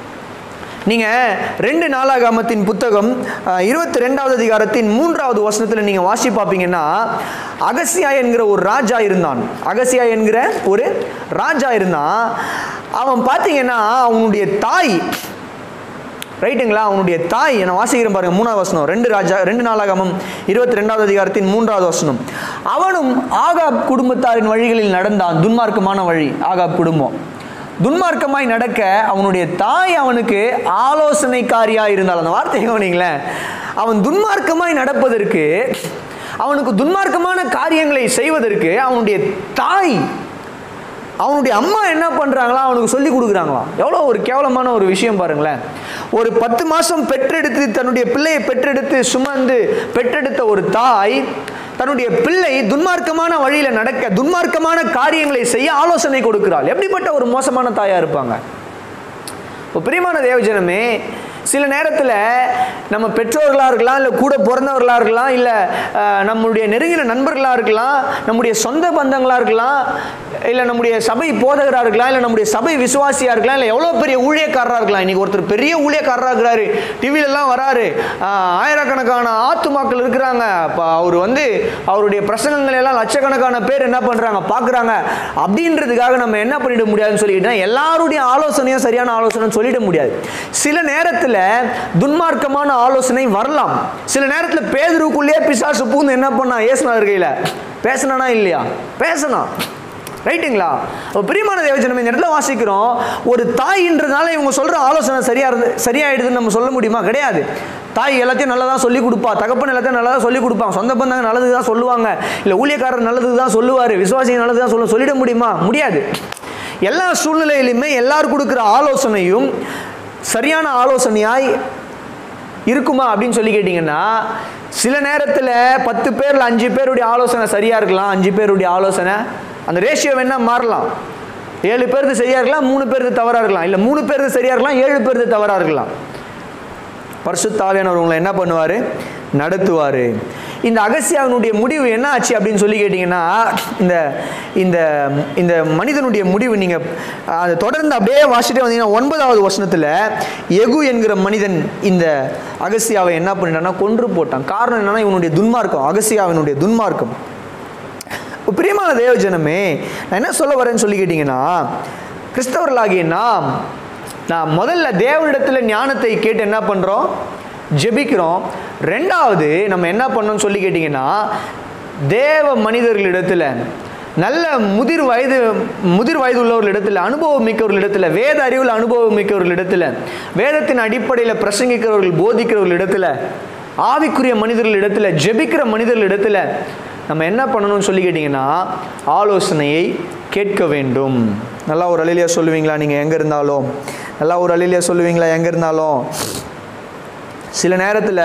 நீங்க ரெண்டு நாளாகமத்தின் புத்தகம் இருபத்தி ரெண்டாவது அதிகாரத்தின் மூன்றாவது வசனத்தில் நீங்க வாசி பார்ப்பீங்கன்னா அகசியா என்கிற ஒரு ராஜா இருந்தான் அகசியா என்கிற ஒரு ராஜா இருந்தான் அவன் பார்த்தீங்கன்னா அவனுடைய தாய் ரைட்டுங்களா அவனுடைய தாய் நான் வாசிக்கிறேன் பாருங்க மூணாவது வசனம் ரெண்டு ராஜா ரெண்டு நாளாகமம் இருபத்தி ரெண்டாவது அதிகாரத்தின் மூன்றாவது வசனம் அவனும் ஆகாப் குடும்பத்தாரின் வழிகளில் நடந்தான் துன்மார்க்கமான வழி ஆகாப் குடும்பம் துன்மார்க்கமாய் நடக்க அவனுடைய தாய் அவனுக்கு ஆலோசனைக்காரியா இருந்தாள் அந்த வார்த்தையை கவனிங்களேன் அவன் துன்மார்க்கமாய் நடப்பதற்கு அவனுக்கு துன்மார்க்கமான காரியங்களை செய்வதற்கு அவனுடைய தாய் அவனுடைய அம்மா என்ன பண்ணுறாங்களா அவனுக்கு சொல்லி கொடுக்குறாங்களாம் எவ்வளோ ஒரு கேவலமான ஒரு விஷயம் பாருங்களேன் ஒரு பத்து மாதம் பெற்றெடுத்து தன்னுடைய பிள்ளையை பெற்றெடுத்து சுமந்து பெற்றெடுத்த ஒரு தாய் தன்னுடைய பிள்ளை துன்மார்க்கமான வழியில் நடக்க துன்மார்க்கமான காரியங்களை செய்ய ஆலோசனை கொடுக்கிறாள் எப்படிப்பட்ட ஒரு மோசமான தாயாக இருப்பாங்க இப்போ பிரியமான தேவஜனமே சில நேரத்தில் நம்ம பெற்றோர்களாக இருக்கலாம் இல்லை கூட பிறந்தவர்களாக இருக்கலாம் இல்லை அஹ், நம்முடைய நெருங்கின நண்பர்களாக இருக்கலாம் நம்முடைய சொந்த பந்தங்களாக இருக்கலாம் இல்லை நம்முடைய சபை போதகராக இருக்கலாம் இல்லை நம்முடைய சபை விசுவாசியாக இருக்கலாம் இல்லை எவ்வளோ பெரிய ஊழியக்காரராக இருக்கலாம் இன்னைக்கு ஒருத்தர் பெரிய ஊழியக்காரராக இருக்கிறாரு டிவிலெல்லாம் வராரு அஹ், ஆயிரக்கணக்கான ஆத்துமாக்கள் இருக்கிறாங்க அப்போ அவர் வந்து அவருடைய பிரசங்கங்கள் எல்லாம் லட்சக்கணக்கான பேர் என்ன பண்ணுறாங்க பார்க்குறாங்க அப்படின்றதுக்காக நம்ம என்ன பண்ணிட முடியாதுன்னு சொல்லிக்கிட்டா எல்லாருடைய ஆலோசனையும் சரியான ஆலோசனை சொல்லிட முடியாது சில நேரத்தில் துன்மார்க்கமான ஆலோசனை வரலாம் சில நேரத்தில் பேதுருக்குள்ளேயே பிசாசு பூந்து என்ன பண்ணா ஏசுனா இருக்கையில் பேசினானா இல்லையா பேசணும் ரைட்டுங்களா அப்போ பிரியமான தேவஜனம் இந்த இடத்துல வாசிக்கிறோம் ஒரு தாயின்றதுனால இவங்க சொல்கிற ஆலோசனை சரியா இருந்து சரியாயிடுதுன்னு நம்ம சொல்ல முடியுமா கிடையாது தாய் எல்லாத்தையும் நல்லா தான் சொல்லி கொடுப்பா தகப்பன் எல்லாத்தையும் நல்லா தான் சொல்லி கொடுப்பாங்க சொந்த பந்தங்க நல்லது தான் சொல்லுவாங்க இல்லை ஊழியக்காரர் நல்லது தான் சொல்லுவார் விசுவாசிங்க நல்லது தான் சொல்ல சொல்லிட முடியுமா முடியாது எல்லா சூழ்நிலையிலுமே எல்லாரும் கொடுக்குற ஆலோசனையும் சரியான ஆலோசனையாய் இருக்குமா அப்படின்னு சொல்லி கேட்டிங்கன்னா சில நேரத்தில் பத்து பேரில் அஞ்சு பேருடைய ஆலோசனை சரியாக இருக்கலாம் அஞ்சு பேருடைய ஆலோசனை அந்த ரேஷியோ வேணா மாறலாம் ஏழு பேருக்கு சரியாக இருக்கலாம் மூணு பேருக்கு தவறாக இருக்கலாம் இல்லை மூணு பேருக்கு சரியாக இருக்கலாம் ஏழு பேருக்கு தவறாக இருக்கலாம் பரிசுத்தாவியானவர் உங்களை என்ன பண்ணுவார் நடத்துவார் இந்த அகசியாவினுடைய முடிவு என்ன ஆச்சு அப்படின்னு சொல்லி கேட்டிங்கன்னா இந்த இந்த இந்த மனிதனுடைய முடிவு நீங்கள் அதை தொடர்ந்து அப்படியே வாசிட்டே வந்தீங்கன்னா ஒன்பதாவது வசனத்தில் எகு என்கிற மனிதன் இந்த அகசியாவை என்ன பண்ணிட்டான்னா கொன்று போட்டான் காரணம் என்னன்னா இவனுடைய துன்மார்க்கம் அகசியாவினுடைய துன்மார்க்கம் பிரியமான தேவஜனமே நான் என்ன சொல்ல வரேன்னு சொல்லி கேட்டிங்கன்னா கிறிஸ்தவர்களாகிய நாம் நான் முதல்ல தேவனிடத்தில் ஞானத்தை கேட்டு என்ன பண்ணுறோம் ஜெபிக்கிறோம் ரெண்டாவது நம்ம என்ன பண்ணோம்னு சொல்லி கேட்டிங்கன்னா தேவ மனிதர்களிடத்தில் நல்ல முதிர் வயது முதிர் வயது உள்ளவர்களிடத்தில் அனுபவம் மிக்கவர்களிடத்தில் வேத அறிவில் அனுபவம் மிக்கவர்களிடத்தில் வேதத்தின் அடிப்படையில் பிரசங்கிக்கிறவர்கள் போதிக்கிறவர்களிடத்தில் ஆவிக்குரிய மனிதர்களிடத்தில் ஜெபிக்கிற மனிதர்களிடத்தில் நம்ம என்ன பண்ணணும்னு சொல்லி கேட்டிங்கன்னா ஆலோசனையை கேட்க வேண்டும் நல்லா ஒரு அழிலியா சொல்லுவீங்களா நீங்கள் எங்கே இருந்தாலும் நல்லா ஒரு அழிலியா சொல்லுவீங்களா எங்கே இருந்தாலும் சில நேரத்தில்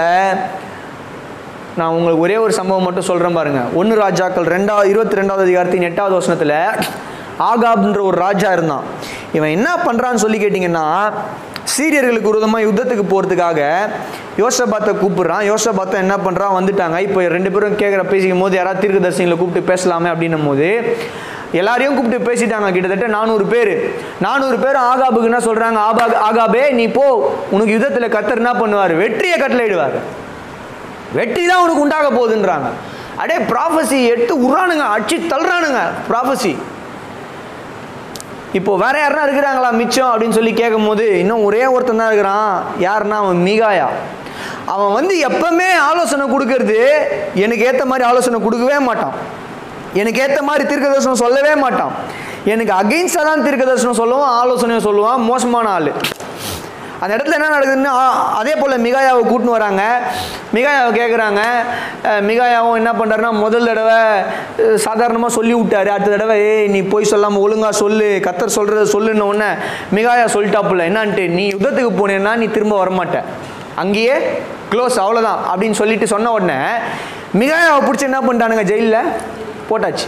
நான் உங்களுக்கு ஒரே ஒரு சம்பவம் மட்டும் சொல்கிறேன் பாருங்க ஒன்று ராஜாக்கள் ரெண்டாவது இருபத்தி ரெண்டாவது அதிகாரத்தின் எட்டாவது வசனத்தில் ஆகாப்ன்ற ஒரு ராஜா இருந்தான் இவன் என்ன பண்ணுறான்னு சொல்லி கேட்டிங்கன்னா சீரியர்களுக்கு விரோதமாக யுத்தத்துக்கு போகிறதுக்காக யோசபாத்தை கூப்பிடுறான் யோசபாத்தை என்ன பண்ணுறான் வந்துட்டாங்க இப்போ ரெண்டு பேரும் கேட்குற பேசிக்கும் போது யாராவது தீர்க்கதர்சிகளை கூப்பிட்டு பேசலாமே அப்படின்னும் போது எல்லாரையும் கூப்பிட்டு பேசிட்டாங்க கிட்டத்தட்ட நானூறு பேர் நானூறு பேர் ஆகாபுக்கு என்ன சொல்கிறாங்க ஆபா ஆகாபே நீ போ உனக்கு யுத்தத்தில் கத்தர் என்ன பண்ணுவார் வெற்றியை கட்டளையிடுவார் வெற்றி தான் உனக்கு உண்டாக போகுதுன்றாங்க அடே ப்ராஃபஸி எடுத்து உர்றானுங்க அடிச்சு தள்ளுறானுங்க ப்ராஃபஸி இப்போ வேற யாருனா இருக்கிறாங்களா மிச்சம் அப்படின்னு சொல்லி கேட்கும் போது இன்னும் ஒரே ஒருத்தன் தான் இருக்கிறான் யாருன்னா அவன் மீகாயா அவன் வந்து எப்பவுமே ஆலோசனை கொடுக்கறது எனக்கு ஏற்ற மாதிரி ஆலோசனை கொடுக்கவே மாட்டான் எனக்கு ஏற்ற மாதிரி தீர்க்கதர்சனம் சொல்லவே மாட்டான் எனக்கு அகெயின்ஸ்டாக தான் தீர்க்கதர்சனம் சொல்லுவான் ஆலோசனையும் சொல்லுவான் மோசமான ஆள் அந்த இடத்துல என்ன நடக்குதுன்னா ஆ- அதே போல் மிகாயாவை கூட்டின்னு வராங்க மிகாயாவை கேட்குறாங்க மிகாயாவும் என்ன பண்ணுறாருன்னா முதல் தடவை சாதாரணமாக சொல்லி விட்டாரு அடுத்த தடவை ஏய் நீ போய் சொல்லாமல் ஒழுங்காக சொல்லு கத்தர் சொல்கிறத சொல்லுன்ன உடனே மிகாயா சொல்லிட்டாப்புல என்னான்ட்டு நீ யுத்தத்துக்கு போனேன்னா நீ திரும்ப வரமாட்ட அங்கேயே க்ளோஸ் அவ்வளோதான் அப்படின்னு சொல்லிட்டு சொன்ன உடனே மிகாயாவை பிடிச்சி என்ன பண்ணிட்டானுங்க ஜெயிலில் போட்டாச்சு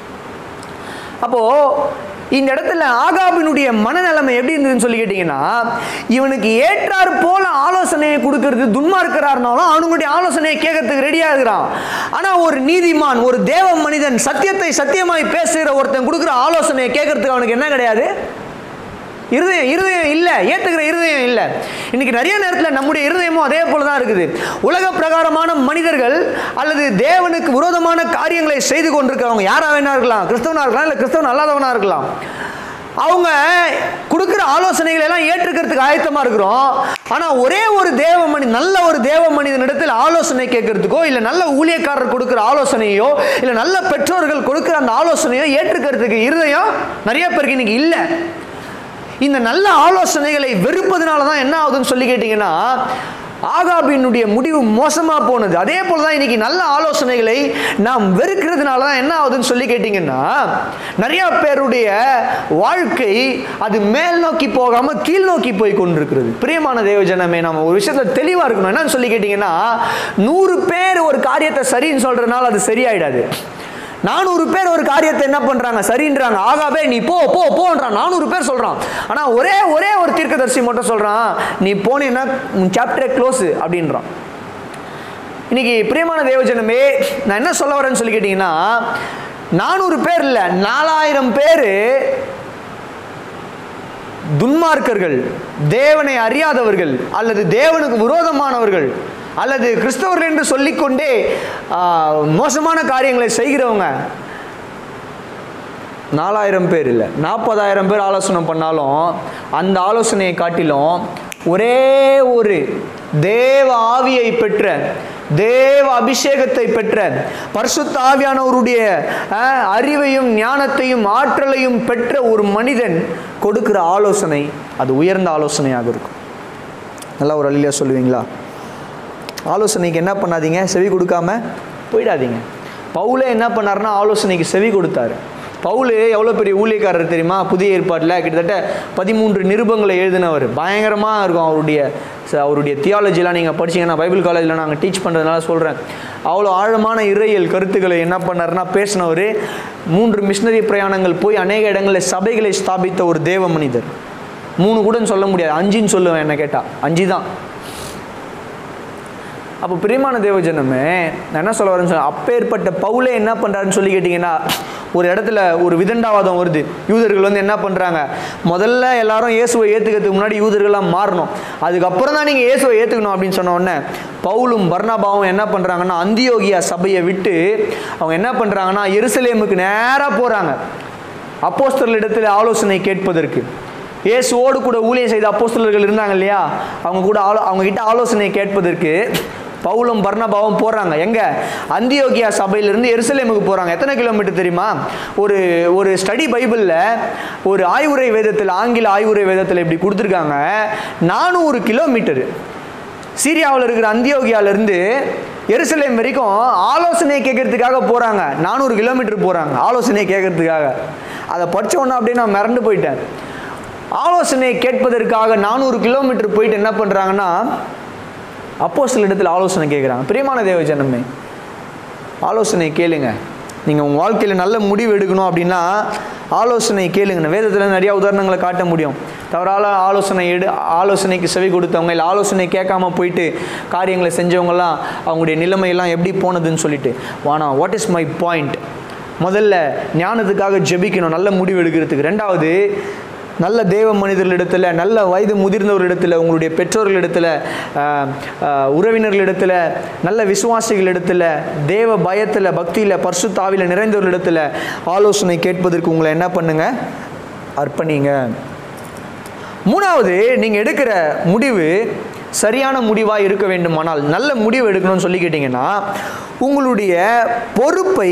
அப்போது இந்த இடத்துல ஆகாபினுடைய மனநிலைமை எப்படி இருந்ததுன்னு சொல்லி கேட்டிங்கன்னா இவனுக்கு ஏற்றாறு போல ஆலோசனையை கொடுக்கறது துன்மார்க்கரா இருந்தாலும் அவனுடைய ஆலோசனையை கேட்கறதுக்கு ரெடியாக இருக்கிறான் ஆனால் ஒரு நீதிமான் ஒரு தேவ மனிதன் சத்தியத்தை சத்தியமாய் பேசுகிற ஒருத்தன் கொடுக்குற ஆலோசனையை கேட்கறதுக்கு அவனுக்கு என்ன கிடையாது இருதயம் இருதயம் இல்லை ஏற்றுக்கிற இருதயம் இல்லை இன்னைக்கு நிறைய நேரத்தில் நம்முடைய இருதயமும் அதே போல தான் இருக்குது உலக பிரகாரமான மனிதர்கள் அல்லது தேவனுக்கு விரோதமான காரியங்களை செய்து கொண்டிருக்கிறவங்க யாரா வேணா இருக்கலாம் கிறிஸ்தவனா இருக்கலாம் இல்லை கிறிஸ்தவன் அல்லாதவனா இருக்கலாம் அவங்க கொடுக்குற ஆலோசனைகளை எல்லாம் ஏற்றுக்கிறதுக்கு ஆயத்தமா இருக்கிறோம் ஆனா ஒரே ஒரு தேவ மனி நல்ல ஒரு தேவ மனிதனிடத்தில் ஆலோசனை கேட்கறதுக்கோ இல்ல நல்ல ஊழியக்காரர் கொடுக்குற ஆலோசனையோ இல்ல நல்ல பெற்றோர்கள் கொடுக்குற அந்த ஆலோசனையோ ஏற்றுக்கிறதுக்கு இருதயம் நிறைய பேருக்கு இன்னைக்கு இல்லை இந்த நல்ல ஆலோசனைகளை வெறுப்பதனால தான் என்ன ஆகுதுன்னு சொல்லி கேட்டிங்கன்னா ஆகாபினுடைய முடிவு மோசமாக போனது அதே போல தான் இன்னைக்கு நல்ல ஆலோசனைகளை நாம் வெறுக்கிறதுனால தான் என்ன ஆகுதுன்னு சொல்லி கேட்டிங்கன்னா நிறைய பேருடைய வாழ்க்கை அது மேல் நோக்கி போகாமல் கீழ் நோக்கி போய் கொண்டிருக்கிறது பிரியமான தேவஜனமே நம்ம ஒரு விஷயத்தில் தெளிவாக இருக்கணும் என்னன்னு சொல்லி கேட்டிங்கன்னா நூறு பேர் ஒரு காரியத்தை சரின்னு சொல்கிறதுனால அது சரியாயிடாது நானூறு பேர் ஒரு காரியத்தை என்ன பண்றாங்க சரின்றாங்க ஆகாவே நீ போ போ போன்றான் நானூறு பேர் சொல்றான் ஆனா ஒரே ஒரே ஒரு தீர்க்கதரிசி மட்டும் சொல்றான் நீ போனீன்னா உன் சாப்டரே க்ளோஸ் அப்படின்றான் இன்னைக்கு பிரியமான தேவஜனமே நான் என்ன சொல்ல வரேன்னு சொல்லி கேட்டீங்கன்னா நானூறு பேர் இல்லை நாலாயிரம் பேர் துன்மார்க்கர்கள் தேவனை அறியாதவர்கள் அல்லது தேவனுக்கு விரோதமானவர்கள் அல்லது கிறிஸ்தவர்கள் என்று சொல்லிக்கொண்டே ஆ, மோசமான காரியங்களை செய்கிறவங்க நாலாயிரம் பேர் இல்லை நாற்பதாயிரம் பேர் ஆலோசனை பண்ணாலும் அந்த ஆலோசனையை காட்டிலும் ஒரே ஒரு தேவ ஆவியை பெற்ற தேவ அபிஷேகத்தை பெற்ற பரிசுத்த ஆவியானவருடைய அஹ், அறிவையும் ஞானத்தையும் ஆற்றலையும் பெற்ற ஒரு மனிதன் கொடுக்கிற ஆலோசனை அது உயர்ந்த ஆலோசனையாக இருக்கும் நல்லா ஒரு அழிலியா சொல்லுவீங்களா ஆலோசனைக்கு என்ன பண்ணாதீங்க செவி கொடுக்காம போயிடாதீங்க பவுலே என்ன பண்ணாருன்னா ஆலோசனைக்கு செவி கொடுத்தாரு பவுல் எவ்வளோ பெரிய ஊழியக்காரர் தெரியுமா புதிய ஏற்பாட்டில் கிட்டத்தட்ட பதிமூன்று நிருபங்களை எழுதினவர் பயங்கரமாக இருக்கும் அவருடைய ச- அவருடைய தியாலஜிலாம் நீங்கள் படிச்சீங்கன்னா பைபிள் காலேஜில் நாங்கள் டீச் பண்ணுறதுனால சொல்கிறேன் அவ்வளோ ஆழமான இறையியல் கருத்துக்களை என்ன பண்ணாருன்னா பேசினவர் மூன்று மிஷினரி பிரயாணங்கள் போய் அநேக இடங்களில் சபைகளை ஸ்தாபித்த ஒரு தேவ மனிதர் மூணு கூட சொல்ல முடியாது அஞ்சுன்னு சொல்லுவேன் என்ன கேட்டால் அஞ்சு தான் அப்போ பிரியமான தேவஜனமே நான் என்ன சொல்ல வரேன்னு சொல்ல அப்பேற்பட்ட பவுலே என்ன பண்ணுறாருன்னு சொல்லி கேட்டிங்கன்னா ஒரு இடத்துல ஒரு விதண்டாவாதம் வருது யூதர்கள் வந்து என்ன பண்ணுறாங்க முதல்ல எல்லாரும் இயேசுவை ஏற்றுக்கிறதுக்கு முன்னாடி யூதர்கள்லாம் மாறணும் அதுக்கப்புறம் தான் நீங்கள் இயேசுவை ஏற்றுக்கணும் அப்படின்னு சொன்ன உடனே பவுலும் பர்ணபாவும் என்ன பண்ணுறாங்கன்னா அந்தியோகியா சபையை விட்டு அவங்க என்ன பண்ணுறாங்கன்னா எருசலேமுக்கு நேராக போகிறாங்க அப்போஸ்தலரிடத்தில் ஆலோசனை கேட்பதற்கு இயேசுவோடு கூட ஊழியம் செய்த அப்போஸ்தலர்கள் இருந்தாங்க இல்லையா அவங்க கூட ஆலோ அவங்க கிட்ட ஆலோசனை கேட்பதற்கு பவுலும் பர்ணபாவும் போகிறாங்க எங்க அந்தியோகியா சபையிலிருந்து எருசலேமுக்கு போகிறாங்க எத்தனை கிலோமீட்டர் தெரியுமா ஒரு ஒரு ஸ்டடி பைபிளில் ஒரு ஆய்வுரை வேதத்தில் ஆங்கில ஆய்வுரை வேதத்தில் இப்படி கொடுத்துருக்காங்க நானூறு கிலோமீட்டர் சீரியாவில் இருக்கிற அந்தியோகியாவிலேருந்து எருசலேம் வரைக்கும் ஆலோசனை கேட்கறதுக்காக போகிறாங்க நானூறு கிலோமீட்டர் போகிறாங்க ஆலோசனை கேட்கறதுக்காக அதை படிச்ச உடனே அப்படியே நான் மிரண்டு போயிட்டேன் ஆலோசனை கேட்பதற்காக நானூறு கிலோமீட்டர் போயிட்டு என்ன பண்ணுறாங்கன்னா அப்போ சில இடத்துல ஆலோசனை கேட்குறாங்க பிரியமான தேவஜனமே ஆலோசனை கேளுங்க நீங்கள் உங்கள் வாழ்க்கையில் நல்ல முடிவு எடுக்கணும் அப்படின்னா ஆலோசனை கேளுங்க வேதத்தில் நிறைய உதாரணங்களை காட்ட முடியும் தவறால ஆலோசனை எடு ஆலோசனைக்கு செவி கொடுத்தவங்க இல்லை ஆலோசனை கேட்காம போயிட்டு காரியங்களை செஞ்சவங்கலாம் அவங்களுடைய நிலைமையெல்லாம் எப்படி போனதுன்னு சொல்லிட்டு வானா வாட் இஸ் மை பாயிண்ட் முதல்ல ஞானத்துக்காக ஜெபிக்கணும் நல்ல முடிவு எடுக்கிறதுக்கு ரெண்டாவது நல்ல தேவ மனிதர்களிடத்தில் நல்ல வயது முதிர்ந்தவர்களிடத்தில் உங்களுடைய பெற்றோர்களிடத்தில் ஆஹ், ஆஹ், உறவினர்களிடத்தில் நல்ல விசுவாசிகளிடத்தில் தேவ பயத்தில் பக்தியில் பரிசுத்தாவியில் நிறைந்தவர்களிடத்தில் ஆலோசனை கேட்பதற்கு உங்களை என்ன பண்ணுங்க அர்ப்பணிங்க மூணாவது நீங்கள் எடுக்கிற முடிவு சரியான முடிவாக இருக்க வேண்டுமானால் நல்ல முடிவு எடுக்கணும்னு சொல்லி கேட்டிங்கன்னா உங்களுடைய பொறுப்பை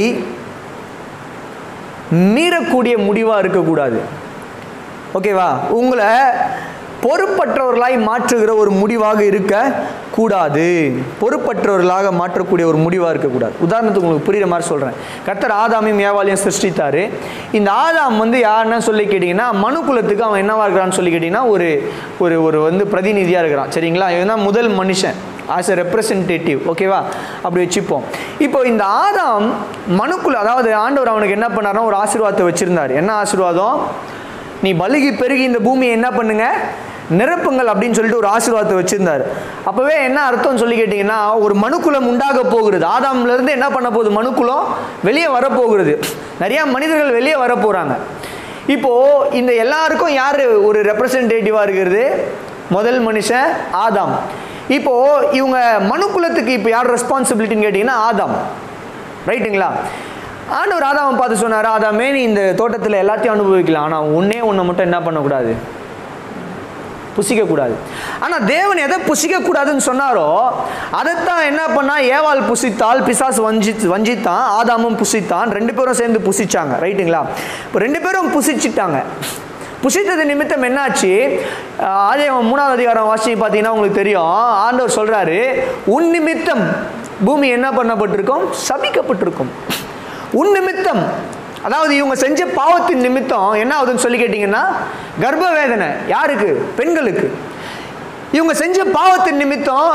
மீறக்கூடிய முடிவாக இருக்கக்கூடாது ஓகேவா உங்களை பொறுப்பற்றவர்களாய் மாற்றுகிற ஒரு முடிவாக இருக்க கூடாது பொறுப்பற்றவர்களாக மாற்றக்கூடிய ஒரு முடிவாக இருக்கக்கூடாது உதாரணத்துக்கு உங்களுக்கு புரியுற மாதிரி சொல்கிறேன் கர்த்தர் ஆதாமையும் ஏவாளையும் சிருஷ்டித்தாரு இந்த ஆதாம் வந்து யாருன்னு சொல்லி கேட்டிங்கன்னா மனு குலத்துக்கு அவன் என்னவா இருக்கிறான்னு சொல்லி கேட்டிங்கன்னா ஒரு ஒரு ஒரு வந்து பிரதிநிதியாக இருக்கிறான் சரிங்களா இவன் தான் முதல் மனுஷன் ஆஸ் எ ரெப்ரசன்டேட்டிவ் ஓகேவா அப்படி வச்சுப்போம் இப்போ இந்த ஆதாம் மனுக்குள்ள அதாவது ஆண்டவர் அவனுக்கு என்ன பண்ணாருன்னா ஒரு ஆசீர்வாதத்தை வச்சிருந்தார் என்ன ஆசீர்வாதம் நீ பலுகி பெருகி இந்த பூமியை என்ன பண்ணுங்க நிரப்புங்கள் அப்படின்னு சொல்லிட்டு ஒரு ஆசீர்வாதத்தை வச்சிருந்தார் அப்பவே என்ன அர்த்தம் சொல்லி கேட்டிங்கன்னா ஒரு மனுக்குலம் உண்டாக போகிறது ஆதாம்ல இருந்து என்ன பண்ண போகுது மனுக்குலம் வெளியே வரப்போகிறது நிறைய மனிதர்கள் வெளியே வர போறாங்க இப்போ இந்த எல்லாருக்கும் யார் ஒரு ரெப்ரசன்டேட்டிவாக இருக்கிறது முதல் மனுஷன் ஆதாம் இப்போ இவங்க மனுக்குலத்துக்கு இப்போ யார் ரெஸ்பான்சிபிலிட்டின்னு கேட்டிங்கன்னா ஆதாம் ரைட்டுங்களா ஆண்டவர் ஆதாமை பார்த்து சொன்னார் ஆதாமே நீ இந்த தோட்டத்தில் எல்லாத்தையும் அனுபவிக்கலாம் ஆனால் ஒன்றே ஒன்றை மட்டும் என்ன பண்ணக்கூடாது புசிக்கக்கூடாது ஆனால் தேவன் எதை புசிக்கக்கூடாதுன்னு சொன்னாரோ அதைத்தான் என்ன பண்ணா ஏவாள் புசித்தால் பிசாசு வஞ்சி வஞ்சித்தான் ஆதாமும் புசித்தான் ரெண்டு பேரும் சேர்ந்து புசிச்சாங்க ரைட்டுங்களா இப்போ ரெண்டு பேரும் புசிச்சிட்டாங்க புசித்தது நிமித்தம் என்னாச்சு ஆஹ் ஆதியாகமம் மூணாவது அதிகாரம் வாசி பார்த்தீங்கன்னா உங்களுக்கு தெரியும் ஆண்டவர் சொல்றாரு உன் நிமித்தம் பூமி என்ன பண்ணப்பட்டிருக்கும் சபிக்கப்பட்டிருக்கும் உன் நிமித்தம் அதாவது இவங்க செஞ்ச பாவத்தின் நிமித்தம் என்ன ஆகுதுன்னு சொல்லி கேட்டிங்கன்னா கர்ப்ப வேதனை யாருக்கு பெண்களுக்கு இவங்க செஞ்ச பாவத்தின் நிமித்தம்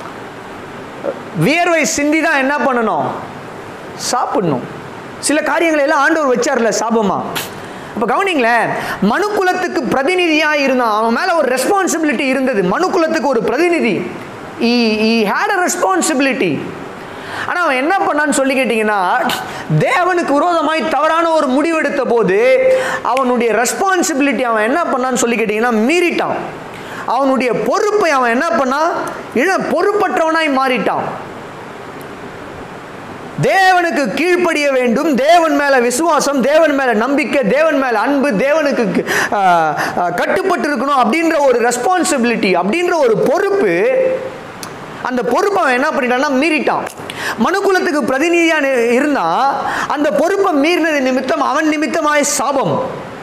வியர்வை சிந்தி தான் என்ன பண்ணணும் சாப்பிடணும் சில காரியங்களை எல்லாம் ஆண்டவர் வச்சார்ல சாபமா அப்போ கவனிங்களேன் மனுக்குலத்துக்கு பிரதிநிதியாக இருந்தான் அவன் மேலே ஒரு ரெஸ்பான்சிபிலிட்டி இருந்தது மனுக்குலத்துக்கு ஒரு பிரதிநிதி ஈ ஹேட் அ ரெஸ்பான்சிபிலிட்டி ஆனால் அவன் என்ன பண்ணான்னு சொல்லி கேட்டிங்கன்னா தேவனுக்கு விரோதமாய் தவறான ஒரு முடிவெடுத்த போது அவனுடைய ரெஸ்பான்சிபிலிட்டி அவன் என்ன பண்ணான்னு சொல்லி கேட்டிங்கன்னா மீறிட்டான் அவனுடைய பொறுப்பை அவன் என்ன பண்ணான் இழ பொறுப்பற்றவனாய் மாறிட்டான் தேவனுக்கு கீழ்ப்படிய வேண்டும் தேவன் மேல விசுவாசம் தேவன் மேல நம்பிக்கை தேவன் மேல அன்பு தேவனுக்கு ஆஹ், ஆஹ், கட்டுப்பட்டு இருக்கணும் அப்படின்ற ஒரு ரெஸ்பான்சிபிலிட்டி அப்படின்ற ஒரு பொறுப்பு அந்த பொறுப்பை அவன் என்ன பண்ணிட்டான்னா மீறிட்டான் மனுக்குலத்துக்கு பிரதிநிதியா நி- இருந்தா அந்த பொறுப்பை மீறினது நிமித்தம் அவன் நிமித்தமாய் சாபம்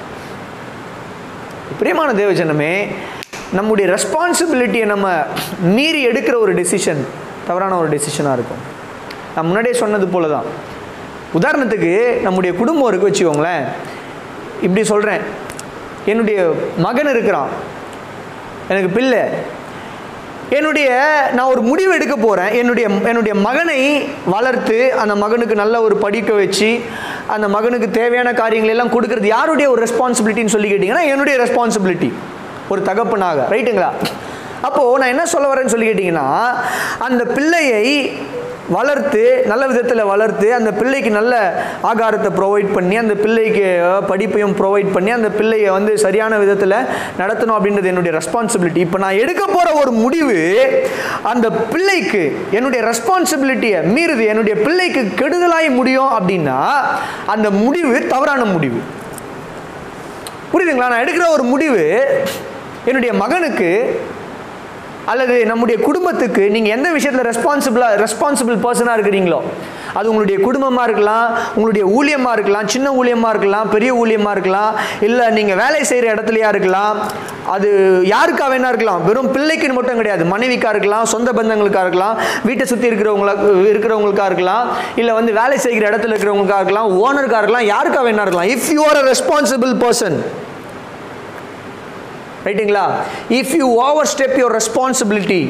பிரியமான தேவஜனமே நம்முடைய ரெஸ்பான்சிபிலிட்டியை நம்ம மீறி எடுக்கிற ஒரு டெசிஷன் தவறான ஒரு டெசிஷனாக இருக்கும் நான் முன்னாடியே சொன்னது போல தான் உதாரணத்துக்கு நம்முடைய குடும்பம் இருக்கு வச்சுக்கோங்களேன் இப்படி சொல்கிறேன் என்னுடைய மகன் இருக்கிறான் எனக்கு பிள்ளை என்னுடைய நான் ஒரு முடிவு எடுக்க போகிறேன் என்னுடைய என்னுடைய மகனை வளர்த்து அந்த மகனுக்கு நல்ல ஒரு படிக்க வச்சு அந்த மகனுக்கு தேவையான காரியங்கள் எல்லாம் கொடுக்கறது யாருடைய ஒரு ரெஸ்பான்சிபிலிட்டின்னு சொல்லி கேட்டிங்கன்னா என்னுடைய ரெஸ்பான்சிபிலிட்டி ஒரு தகப்பனாக ரைட்டுங்களா அப்போது நான் என்ன சொல்ல வரேன்னு சொல்லி கேட்டிங்கன்னா அந்த பிள்ளையை வளர்த்து நல்ல விதத்தில் வளர்த்து அந்த பிள்ளைக்கு நல்ல ஆகாரத்தை ப்ரொவைட் பண்ணி அந்த பிள்ளைக்கு அஹ், படிப்பையும் ப்ரொவைட் பண்ணி அந்த பிள்ளையை வந்து சரியான விதத்தில் நடத்தணும் அப்படின்றது என்னுடைய ரெஸ்பான்சிபிலிட்டி இப்போ நான் எடுக்க போகிற ஒரு முடிவு அந்த பிள்ளைக்கு என்னுடைய ரெஸ்பான்சிபிலிட்டியை மீறுது என்னுடைய பிள்ளைக்கு கெடுதலாய் முடியும் அப்படின்னா அந்த முடிவு தவறான முடிவு புரியுதுங்களா நான் எடுக்கிற ஒரு முடிவு என்னுடைய மகனுக்கு அல்லது நம்முடைய குடும்பத்துக்கு நீங்கள் எந்த விஷயத்தில் ரெஸ்பான்சிபிளாக ரெஸ்பான்சிபிள் பர்சனாக இருக்கிறீங்களோ அது உங்களுடைய குடும்பமாக இருக்கலாம் உங்களுடைய ஊழியமாக இருக்கலாம் சின்ன ஊழியமாக இருக்கலாம் பெரிய ஊழியமாக இருக்கலாம் இல்லை நீங்கள் வேலை செய்கிற இடத்துலையா இருக்கலாம் அது யாருக்கா வேணா இருக்கலாம் வெறும் பிள்ளைக்குன்னு மட்டும் கிடையாது மனைவிக்கா இருக்கலாம் சொந்த பந்தங்களுக்கா இருக்கலாம் வீட்டை சுற்றி இருக்கிறவங்களா இருக்கிறவங்களுக்கா இருக்கலாம் இல்லை வந்து வேலை செய்கிற இடத்துல இருக்கிறவங்களுக்கா இருக்கலாம் ஓனருக்கா இருக்கலாம் யாருக்கா வேணா இருக்கலாம் if you are a responsible person ரைட்டுங்களா if you overstep your responsibility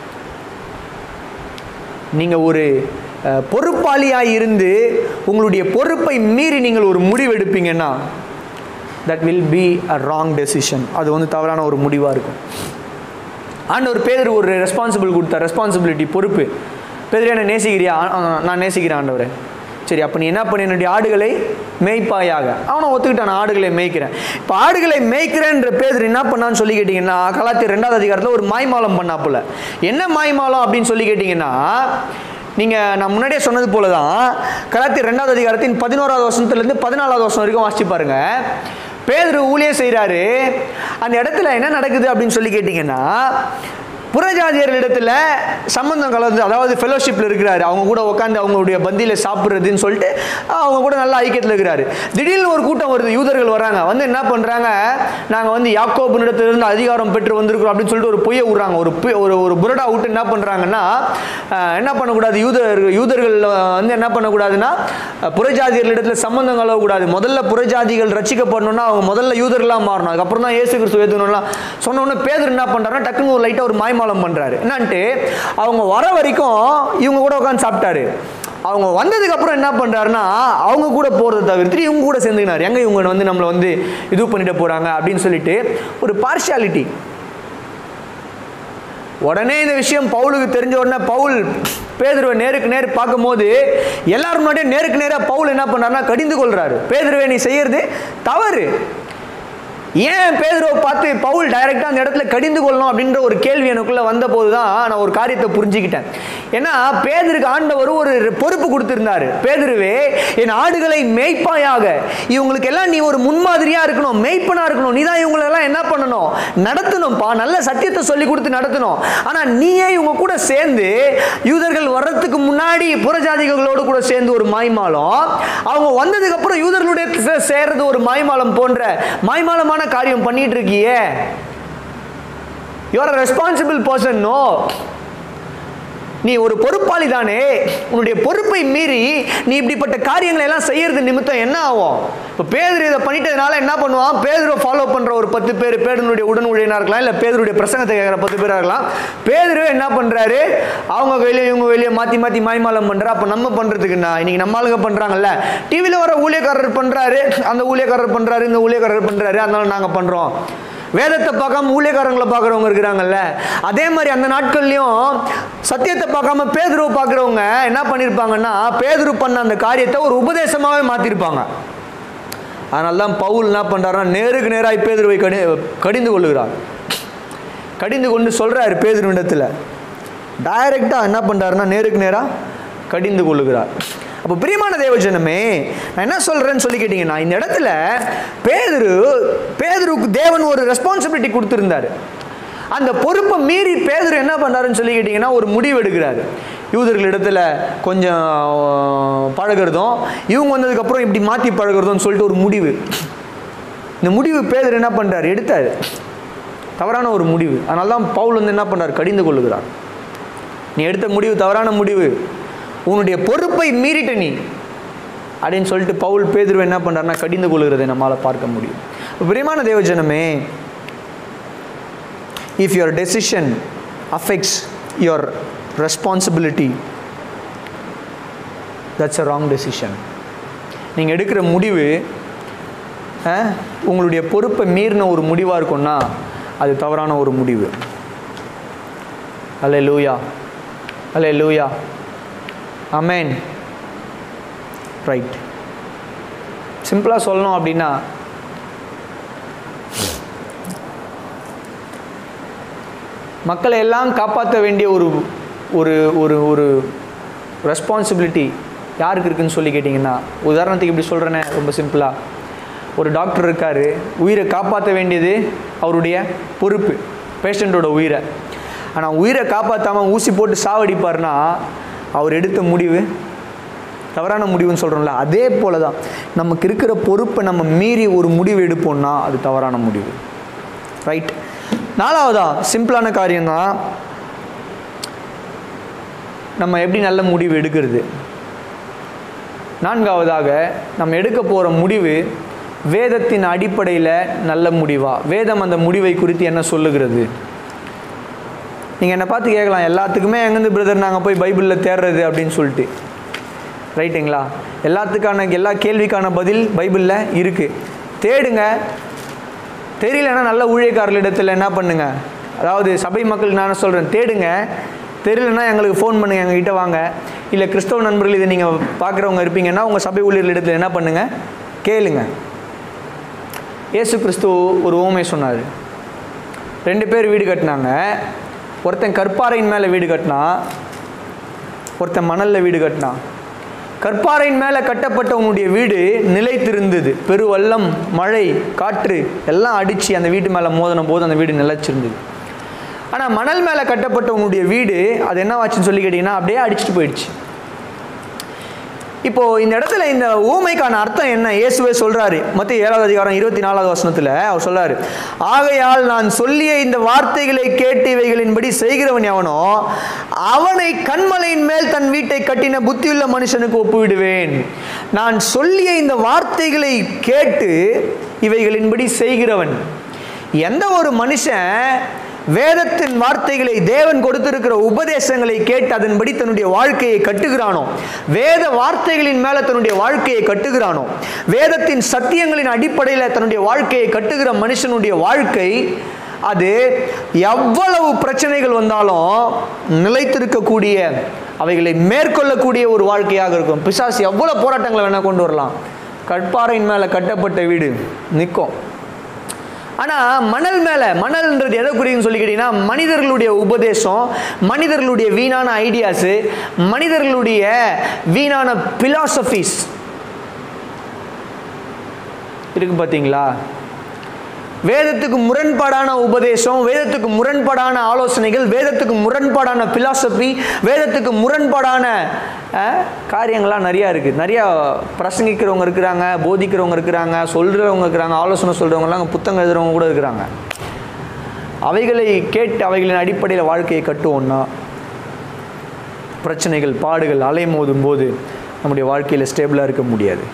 நீங்கள் ஒரு அஹ், பொறுப்பாளியாக இருந்து உங்களுடைய பொறுப்பை மீறி நீங்கள் ஒரு முடிவு எடுப்பீங்கன்னா that will be a wrong decision அது வந்து தவறான ஒரு முடிவாக இருக்கும் ஆண்டவர் பேதர் ஒரு ரெஸ்பான்சிபிள் கொடுத்தார் ரெஸ்பான்சிபிலிட்டி பொறுப்பு பேதர் என்ன நேசிக்கிறியா ஆ, ஆ, நான் நேசிக்கிறேன் ஆண்டவரே சரி அப்போ நீ என்ன பண்ண என்னுடைய ஆடுகளை மேய்ப்பாயாக அவனை ஒத்துக்கிட்டான் நான் ஆடுகளை மேய்க்கிறேன் இப்போ ஆடுகளை மேய்க்கிறேன்ற பேதர் என்ன பண்ணான்னு சொல்லி கேட்டிங்கன்னா கலாத்தி ரெண்டாவது அதிகாரத்தில் ஒரு மாய்மாலம் பண்ணாப்புல என்ன மாய்மாலம் அப்படின்னு சொல்லி கேட்டிங்கன்னா நீங்கள் நான் முன்னாடியே சொன்னது போல தான் கலாத்தி ரெண்டாவது அதிகாரத்தின் பதினோராவது வருஷத்துலேருந்து பதினாலாவது வருஷம் வரைக்கும் வாசிச்சு பாருங்க பேதுரு ஊழியம் செய்கிறாரு அந்த இடத்துல என்ன நடக்குது அப்படின்னு சொல்லி கேட்டிங்கன்னா புறஜாதியர்களிடத்துல சம்பந்தம் கலந்து அதாவது ஃபெலோஷிப்பில் இருக்கிறாரு அவங்க கூட உட்காந்து அவங்களுடைய பந்தியில் சாப்பிட்றதுன்னு சொல்லிட்டு அவங்க கூட நல்ல ஐக்கியத்தில் இருக்கிறாரு திடீர்னு ஒரு கூட்டம் வருது யூதர்கள் வராங்க வந்து என்ன பண்ணுறாங்க நாங்கள் வந்து யாக்கோபுனிடத்திலிருந்து அதிகாரம் பெற்று வந்திருக்கிறோம் அப்படின்னு சொல்லிட்டு ஒரு பொய்யை விட்றாங்க ஒரு பொய்- ஒரு ஒரு புரடா விட்டு என்ன பண்ணுறாங்கன்னா என்ன பண்ணக்கூடாது யூதர் யூதர்கள் வந்து என்ன பண்ணக்கூடாதுன்னா அஹ், புறஜாதியர்களிடத்துல சம்பந்தம் கலவக்கூடாது முதல்ல புறஜாதிகள் ரசிக்கப்படணும்னா அவங்க முதல்ல யூதர்களாக மாறணும் அதுக்கப்புறம் தான் இயேசு கிறிஸ்து ஏற்றுணும்லாம் சொன்ன உடனே பேதர் என்ன பண்ணுறாருன்னா டக்குன்னு ஒரு லைட்டாக ஒரு மாய்மாலம் பண்ணுறாரு என்னன்ட்டு அவங்க வர வரைக்கும் இவங்க கூட உட்காந்து சாப்பிட்டாரு அவங்க வந்ததுக்கு அப்புறம் என்ன பண்றாருன்னா அவங்க கூட போறதை தவிர்த்து இவங்க கூட சேர்ந்துக்கினார் எங்க இவங்க வந்து நம்மளை வந்து இது பண்ணிட்டு போறாங்க அப்படின்னு சொல்லிட்டு ஒரு பார்ஷியாலிட்டி உடனே இந்த விஷயம் பவுலுக்கு தெரிஞ்ச உடனே பவுல் பேதுருவை நேருக்கு நேர் பார்க்கும்போது எல்லாரும் முன்னாடியே நேருக்கு நேராக பவுல் என்ன பண்ணாருன்னா கடிந்து கொள்றாரு பேதுருவை நீ செய்யறது தவறு ஏன் பேதுருவை பார்த்து பவுல் டைரெக்டாக அந்த இடத்துல கடிந்து கொள்ளணும் அப்படின்ற ஒரு கேள்வி எனக்குள்ள வந்தபோது தான் நான் ஒரு காரியத்தை புரிஞ்சுக்கிட்டேன் ஏன்னா பேதருக்கு ஆண்டவர் ஒரு பொறுப்பு கொடுத்திருந்தாரு பேதுருவே என் ஆடுகளை மேய்ப்பாயாக இவங்களுக்கு எல்லாம் நீ ஒரு முன்மாதிரியா இருக்கணும் மேய்ப்பனா இருக்கணும் நீ தான் இவங்களெல்லாம் என்ன பண்ணணும் நடத்தணும்ப்பா நல்ல சத்தியத்தை சொல்லி கொடுத்து நடத்தணும் ஆனா நீயே இவங்க கூட சேர்ந்து யூதர்கள் வர்றதுக்கு முன்னாடி புறஜாதிகளோடு கூட சேர்ந்து ஒரு மாய்மாலம் அவங்க வந்ததுக்கு அப்புறம் யூதர்களுடைய சே- சேர்றது ஒரு மாய்மாலம் போன்ற மாய்மாலமான காரியம் பண்ணிட்டு இருக்கியே யூஆர் ரெஸ்பான்சிபிள் பர்சன் நோ நீ ஒரு பொறுப்பாளி தானே உன்னுடைய பொறுப்பை மீறி நீ இப்படிப்பட்ட காரியங்களை எல்லாம் செய்யறது நிமித்தம் என்ன ஆகும் இப்போ பேதர் இதை பண்ணிட்டதுனால என்ன பண்ணுவான் பேதரை ஃபாலோ பண்ற ஒரு பத்து பேர் பேதனுடைய உடன் ஊழியனா இருக்கலாம் இல்லை பேதருடைய பிரசங்கத்தை கேட்குற பத்து பேரா இருக்கலாம் பேதரு என்ன பண்றாரு அவங்க வெளியே இவங்க வெளியே மாத்தி மாத்தி மாய்மாலம் பண்றா அப்போ நம்ம பண்றதுக்குன்னா இன்னைக்கு நம்ம ஆளுங்க பண்றாங்கல்ல டிவியில் வர ஊழியக்காரர் பண்றாரு அந்த ஊழியக்காரர் பண்றாரு இந்த ஊழியக்காரர் பண்றாரு அதனால நாங்க பண்றோம் வேதத்தை பார்க்காம ஊழியக்காரங்களை பார்க்குறவங்க இருக்கிறாங்கல்ல அதே மாதிரி அந்த நாட்கள்லையும் சத்தியத்தை பார்க்காம பேதுருவை பார்க்குறவங்க என்ன பண்ணியிருப்பாங்கன்னா பேதுரு பண்ண அந்த காரியத்தை ஒரு உபதேசமாகவே மாற்றிருப்பாங்க அதனால தான் பவுல் என்ன பண்ணுறாருன்னா நேருக்கு நேராக பேதுருவை கடி கடிந்து கொள்ளுகிறார் கடிந்து கொண்டு சொல்கிறாரு பேதுருவிடத்தில் டைரெக்டாக என்ன பண்ணுறாருன்னா நேருக்கு நேராக கடிந்து கொள்ளுகிறார் அப்போ பிரியமான தேவஜனமே நான் என்ன சொல்கிறேன்னு சொல்லி கேட்டிங்கன்னா இந்த இடத்துல பேதுரு பேதுருக்கு தேவன் ஒரு ரெஸ்பான்சிபிலிட்டி கொடுத்துருந்தாரு அந்த பொறுப்பை மீறி பேதுரு என்ன பண்ணாருன்னு சொல்லி கேட்டிங்கன்னா ஒரு முடிவு எடுக்கிறாரு யூதர்களிடத்துல கொஞ்சம் பழகுறதும் இவங்க வந்ததுக்கப்புறம் இப்படி மாற்றி பழகுறதும் சொல்லிட்டு ஒரு முடிவு இந்த முடிவு பேதர் என்ன பண்ணுறாரு எடுத்தாரு தவறான ஒரு முடிவு அதனால தான் பவுல் வந்து என்ன பண்ணுறார் கடிந்து கொள்ளுகிறார் நீ எடுத்த முடிவு தவறான முடிவு உன்னுடைய பொறுப்பை மீறிட்ட நீ அப்படின்னு சொல்லிட்டு பவுல் பேதுருவை என்ன பண்ணுறாருன்னா கடிந்து கொள்கிறதை நம்மால் பார்க்க முடியும் இப்ப பிரியமான தேவஜனமே if your decision affects your responsibility that's a wrong decision நீங்கள் எடுக்கிற முடிவு அஹ், உங்களுடைய பொறுப்பை மீறின ஒரு முடிவாக இருக்கும்னா அது தவறான ஒரு முடிவு அலே லூயா அலே லூயா அமேன் ரைட் சிம்பிளாக சொல்லணும் அப்படின்னா மக்களை எல்லாம் காப்பாற்ற வேண்டிய ஒரு ஒரு ஒரு ஒரு ரெஸ்பான்சிபிலிட்டி யாருக்கு இருக்குன்னு சொல்லி கேட்டிங்கன்னா உதாரணத்துக்கு இப்படி சொல்கிறேனே ரொம்ப சிம்பிளாக ஒரு டாக்டர் இருக்கார் உயிரை காப்பாற்ற வேண்டியது அவருடைய பொறுப்பு பேஷண்ட்டோட உயிரை ஆனால் உயிரை காப்பாற்றாமல் ஊசி போட்டு சாவடிப்பார்னா அவர் எடுத்த முடிவு தவறான முடிவுன்னு சொல்கிறோம்ல அதே போல தான் நமக்கு இருக்கிற பொறுப்பை நம்ம மீறி ஒரு முடிவு எடுப்போம்னா அது தவறான முடிவு ரைட் நாலாவதா சிம்பிளான காரியம்தான் நம்ம எப்படி நல்ல முடிவு எடுக்கிறது நான்காவதாக நம்ம எடுக்க போகிற முடிவு வேதத்தின் அடிப்படையில் நல்ல முடிவா வேதம் அந்த முடிவை குறித்து என்ன சொல்லுகிறது நீங்கள் என்னை பார்த்து கேட்கலாம் எல்லாத்துக்குமே எங்கேருந்து பிரதர் நாங்கள் போய் பைபிளில் தேடுறது அப்படின்னு சொல்லிட்டு ரைட்டுங்களா எல்லாத்துக்கான எல்லா கேள்விக்கான பதில் பைபிளில் இருக்குது தேடுங்க தெரியலன்னா நல்ல ஊழியக்காரர்களிடத்தில் என்ன பண்ணுங்க அதாவது சபை மக்கள் நான் சொல்கிறேன் தேடுங்க தெரியலன்னா எங்களுக்கு ஃபோன் பண்ணுங்கள் எங்ககிட்ட வாங்க இல்லை கிறிஸ்தவ நண்பர்கள் இதை நீங்கள் பார்க்குறவங்க இருப்பீங்கன்னா உங்கள் சபை ஊழியர்களிடத்தில் என்ன பண்ணுங்கள் கேளுங்க இயேசு கிறிஸ்து ஒரு ஓமை சொன்னார் ரெண்டு பேர் வீடு கட்டினாங்க ஒருத்தன் கற்பாறையின் மேலே வீடு கட்டினான் ஒருத்தன் மணலில் வீடு கட்டினான் கற்பாறையின் மேலே கட்டப்பட்டவனுடைய வீடு நிலைத்திருந்தது பெருவெள்ளம் மழை காற்று எல்லாம் அடித்து அந்த வீட்டு மேலே மோதின போது அந்த வீடு நிலைச்சிருந்தது ஆனால் மணல் மேலே கட்டப்பட்டவனுடைய வீடு அது என்னவாச்சுன்னு சொல்லி கேட்டிங்கன்னா அப்படியே அடிச்சுட்டு போயிடுச்சு இப்போ இந்த இடத்துல இந்த ஊமைக்கான அர்த்தம் என்ன இயேசுவே சொல்றாரு மத்திய ஏழாவது அதிகாரம் இருபத்தி நாலாவது வசனத்துல அவர் சொல்றாரு ஆகையால் நான் சொல்லிய இந்த வார்த்தைகளை கேட்டு இவைகளின்படி செய்கிறவன் எவனோ அவனை கண்மலையின் மேல் தன் வீட்டை கட்டின புத்தியுள்ள மனுஷனுக்கு ஒப்புவிடுவேன் நான் சொல்லிய இந்த வார்த்தைகளை கேட்டு இவைகளின்படி செய்கிறவன் எந்த ஒரு மனுஷன் வேதத்தின் வார்த்தைகளை தேவன் கொடுத்திருக்கிற உபதேசங்களை கேட்டு அதன்படி தன்னுடைய வாழ்க்கையை கட்டுகிறானோ வேத வார்த்தைகளின் மேல தன்னுடைய வாழ்க்கையை கட்டுகிறானோ வேதத்தின் சத்தியங்களின் அடிப்படையில் தன்னுடைய வாழ்க்கையை கட்டுகிற மனுஷனுடைய வாழ்க்கை அது எவ்வளவு பிரச்சனைகள் வந்தாலும் நிலைத்திருக்கக்கூடிய அவைகளை மேற்கொள்ளக்கூடிய ஒரு வாழ்க்கையாக இருக்கும் பிசாசு எவ்வளவு போராட்டங்களை வேணா கொண்டு வரலாம் கட்பாறையின் மேலே கட்டப்பட்ட வீடு நிற்கும் ஆனால் மணல் மேலே மணல்ன்றது எதை குறிக்குன்னு சொல்லி கேட்டிங்கன்னா மனிதர்களுடைய உபதேசம் மனிதர்களுடைய வீணான ஐடியாஸு மனிதர்களுடைய வீணான பிலாசபிஸ் இருக்கு பார்த்தீங்களா வேதத்துக்கு முரண்பாடான உபதேசம் வேதத்துக்கு முரண்பாடான ஆலோசனைகள் வேதத்துக்கு முரண்பாடான பிலாசபி வேதத்துக்கு முரண்பாடான அஹ், காரியங்கள்லாம் நிறையா இருக்குது நிறையா பிரசங்கிக்கிறவங்க இருக்கிறாங்க போதிக்கிறவங்க இருக்கிறாங்க சொல்கிறவங்க இருக்கிறாங்க ஆலோசனை சொல்கிறவங்கலாம் புத்தகம் எழுதுறவங்க கூட இருக்கிறாங்க அவைகளை கேட்டு அவைகளின் அடிப்படையில் வாழ்க்கையை கட்டுவோம்னா பிரச்சனைகள் பாடுகள் அலைமோதும் போது நம்முடைய வாழ்க்கையில் ஸ்டேபிளாக இருக்க முடியாது